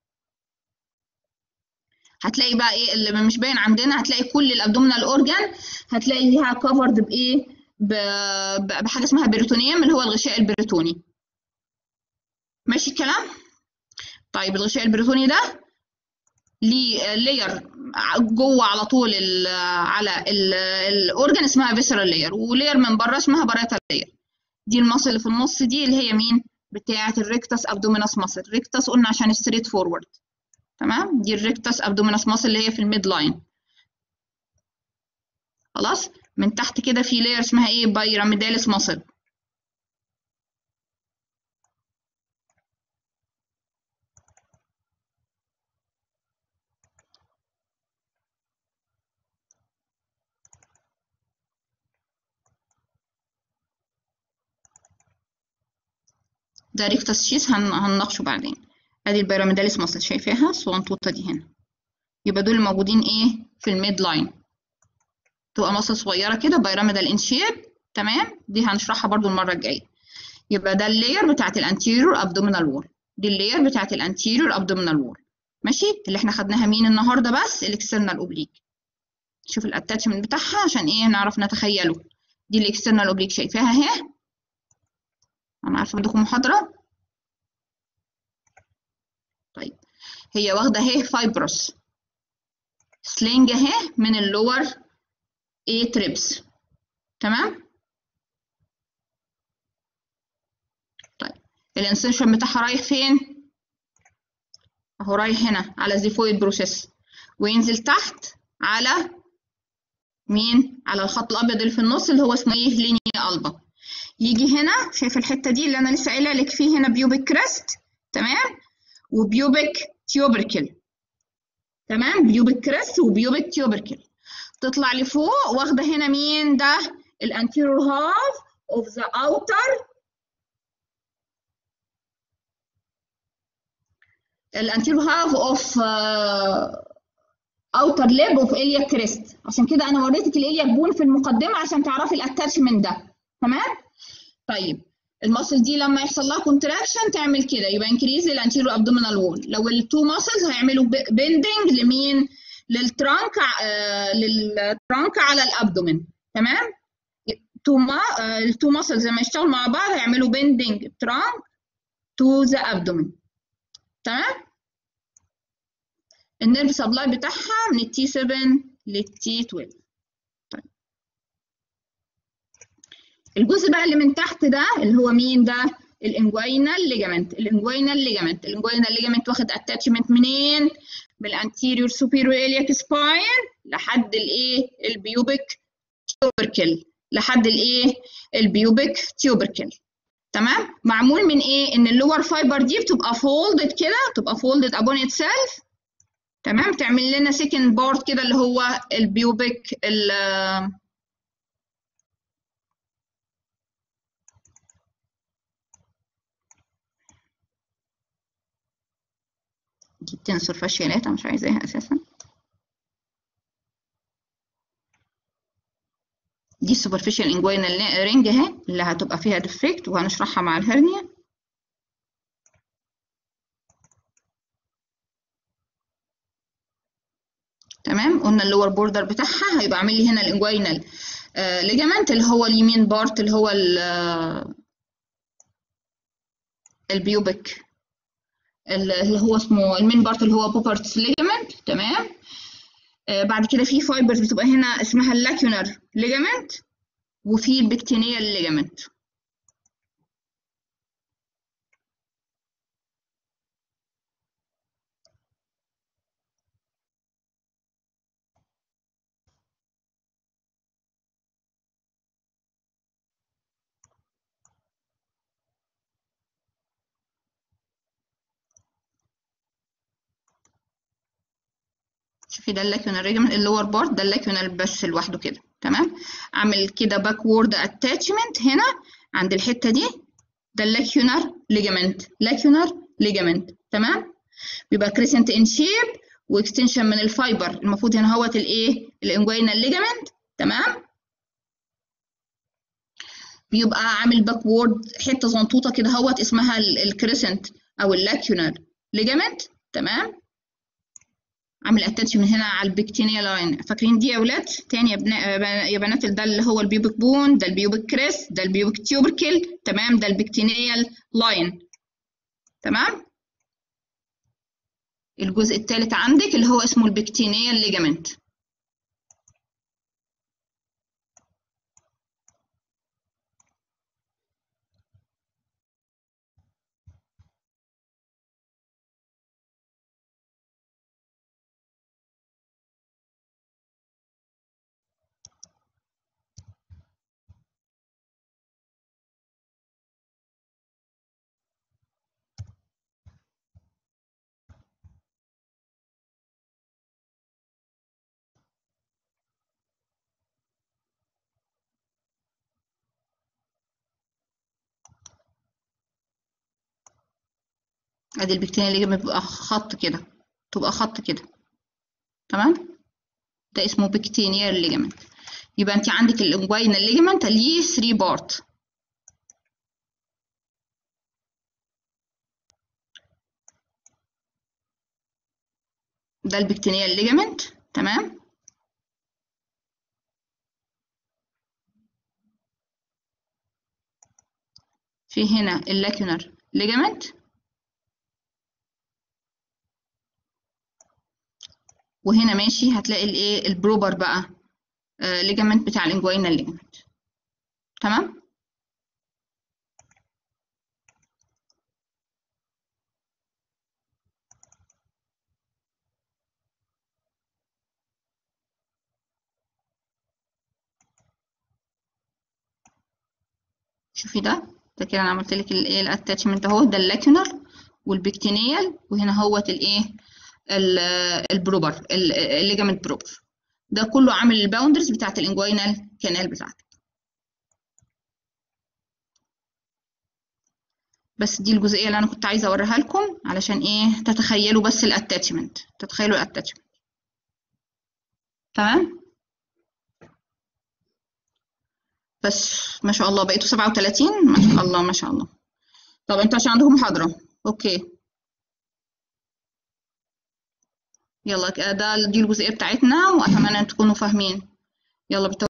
هتلاقي بقى ايه اللي مش باين عندنا هتلاقي كل الابدومينال اورجان هتلاقيها كفرد بايه بحاجه اسمها بريتونيوم اللي هو الغشاء البريتوني ماشي الكلام طيب الغشاء البريتوني ده ليه لاير جوه على طول ال على الاورجن اسمها فيسرال لاير ولاير من بره اسمها بارايتال لاير دي المصل اللي في النص دي اللي هي مين بتاعه الريكتس ابدومينس ماسل ريكتس قلنا عشان ستريت فورورد تمام دي الريكتس ابدومينس ماسل اللي هي في الميد لاين خلاص من تحت كده في لاير اسمها ايه بايراميداليس ماسل ده ريكتس شيس هن... هنناقشه بعدين ادي البيراميداليس ماسل شايفاها الصغنطوطه دي هنا يبقى دول الموجودين ايه في الميد لاين تبقى ماسل صغيره كده بيراميدال ان شيب تمام دي هنشرحها برضو المره الجايه يبقى ده اللاير بتاعت الانتيريور ابدومينال وول دي اللاير بتاعت الانتيريور ابدومينال وول ماشي اللي احنا خدناها مين النهارده بس الاكسترنال اوبليك شوف الاتاتشمنت بتاعها عشان ايه نعرف نتخيله دي الاكسترنال اوبليك شايفاها اهي انا عارفه عندكم محاضره طيب هي واخده اهي فايبروس سلينج اهي من اللور اي تريبس تمام طيب الانسيرشن بتاعها رايح فين اهو رايح هنا على الزيفويد بروسيس وينزل تحت على مين على الخط الابيض اللي في النص اللي هو اسمه ايه لينيا البا يجي هنا شايف الحته دي اللي انا لسه قايله لك فيه هنا بيوبك كريست تمام وبيوبك تيوبركل تمام بيوبك كريست وبيوبك تيوبركل تطلع لفوق واخده هنا مين ده الانتيرور هاف اوف ذا اوتر الانتيرور هاف اوف اوتر ليب اوف اليا كريست عشان كده انا وريتك الاليا بون في المقدمه عشان تعرفي الاتاتشمنت ده تمام طيب الماسل دي لما يحصل لها كونتراكشن تعمل كده يبقى انكريز الانتيرو ابدومينال وول لو التو ماسلز هيعملوا بيندنج لمين للترانك آه للترانك على الابدومين تمام تو ما التو ماسلز لما يشتغلوا مع بعض هيعملوا بيندنج ترانك تو ذا ابدومين تمام النيرف سبلاي بتاعها من التي 7 للتي 12 طيب الجزء بقى اللي من تحت ده اللي هو مين ده الانجوينال ليجامنت الانجوينال ليجامنت الانجوينال ليجامنت واخد اتاتشمنت منين من الانتيريور سوبيريور الياك سباين لحد الايه البيوبك تيوبركل لحد الايه البيوبك تيوبركل تمام معمول من ايه ان اللور فايبر دي بتبقى فولدد كده بتبقى فولدد ابون اتسيلف تمام تعمل لنا سكند بارت كده اللي هو البيوبك ال دي بتنصر فاشيالات انا مش عايزاها اساسا دي السوبرفيشال انجوينال رينج اهي اللي هتبقى فيها ديفكت وهنشرحها مع الهرنيا تمام قلنا اللور بوردر بتاعها هيبقى عامل لي هنا الانجوينال ليجامنت اللي هو اليمين بارت اللي هو البيوبك اللي هو اسمه المين بارت اللي هو بوبرتس ليجامنت تمام آه بعد كده في فايبرز بتبقى هنا اسمها اللاكيونر ليجامنت وفي البكتينيال ليجامنت شوفي ده اللاكيونال ليجامنت اللور بارت ده اللاكيونال بس لوحده كده تمام اعمل كده باكورد اتاتشمنت هنا عند الحته دي ده اللاكيونار ليجامنت لاكيونار ليجامنت تمام بيبقى كريسنت ان شيب واكستنشن من الفايبر المفروض هنا هوت الايه الانجوينال ليجامنت تمام بيبقى عامل باكورد حته زنطوطه كده هوت اسمها الكريسنت او اللاكيونار ليجامنت تمام عامل اتاتش من هنا على البكتينيا لاين فاكرين دي يا اولاد تاني يا, بنا... يا بنات ده اللي هو البيوبك بون ده البيوبك كريس ده البيوبك تيوبركل تمام ده البكتينيال لاين تمام الجزء الثالث عندك اللي هو اسمه البكتينيال ليجامنت ادي البكتيريا اللي بتبقى خط كده تبقى خط كده تمام ده اسمه بكتينيال ليجامنت يبقى انت عندك الانجوينال ليجامنت ليه 3 بارت ده البكتينيال ليجامنت تمام في هنا اللاكيونر ليجامنت وهنا ماشي هتلاقي الايه البروبر بقى آه ليجامنت بتاع الانجوينال ليجامنت تمام شوفي ده ده كده انا عملت لك الايه الاتاتشمنت اهو ده اللاكيونر والبكتينيال وهنا هوت الايه البروبر الليجامنت بروبر ده كله عامل الباوندرز بتاعت الانجوينال كانال بتاعتك بس دي الجزئيه اللي انا كنت عايزه اوريها لكم علشان ايه تتخيلوا بس الاتاتشمنت تتخيلوا الاتاتشمنت تمام بس ما شاء الله بقيتوا 37 ما شاء الله ما شاء الله طب انتوا عشان عندكم محاضره اوكي يلا ده دي الجزئيه بتاعتنا واتمنى ان تكونوا فاهمين يلا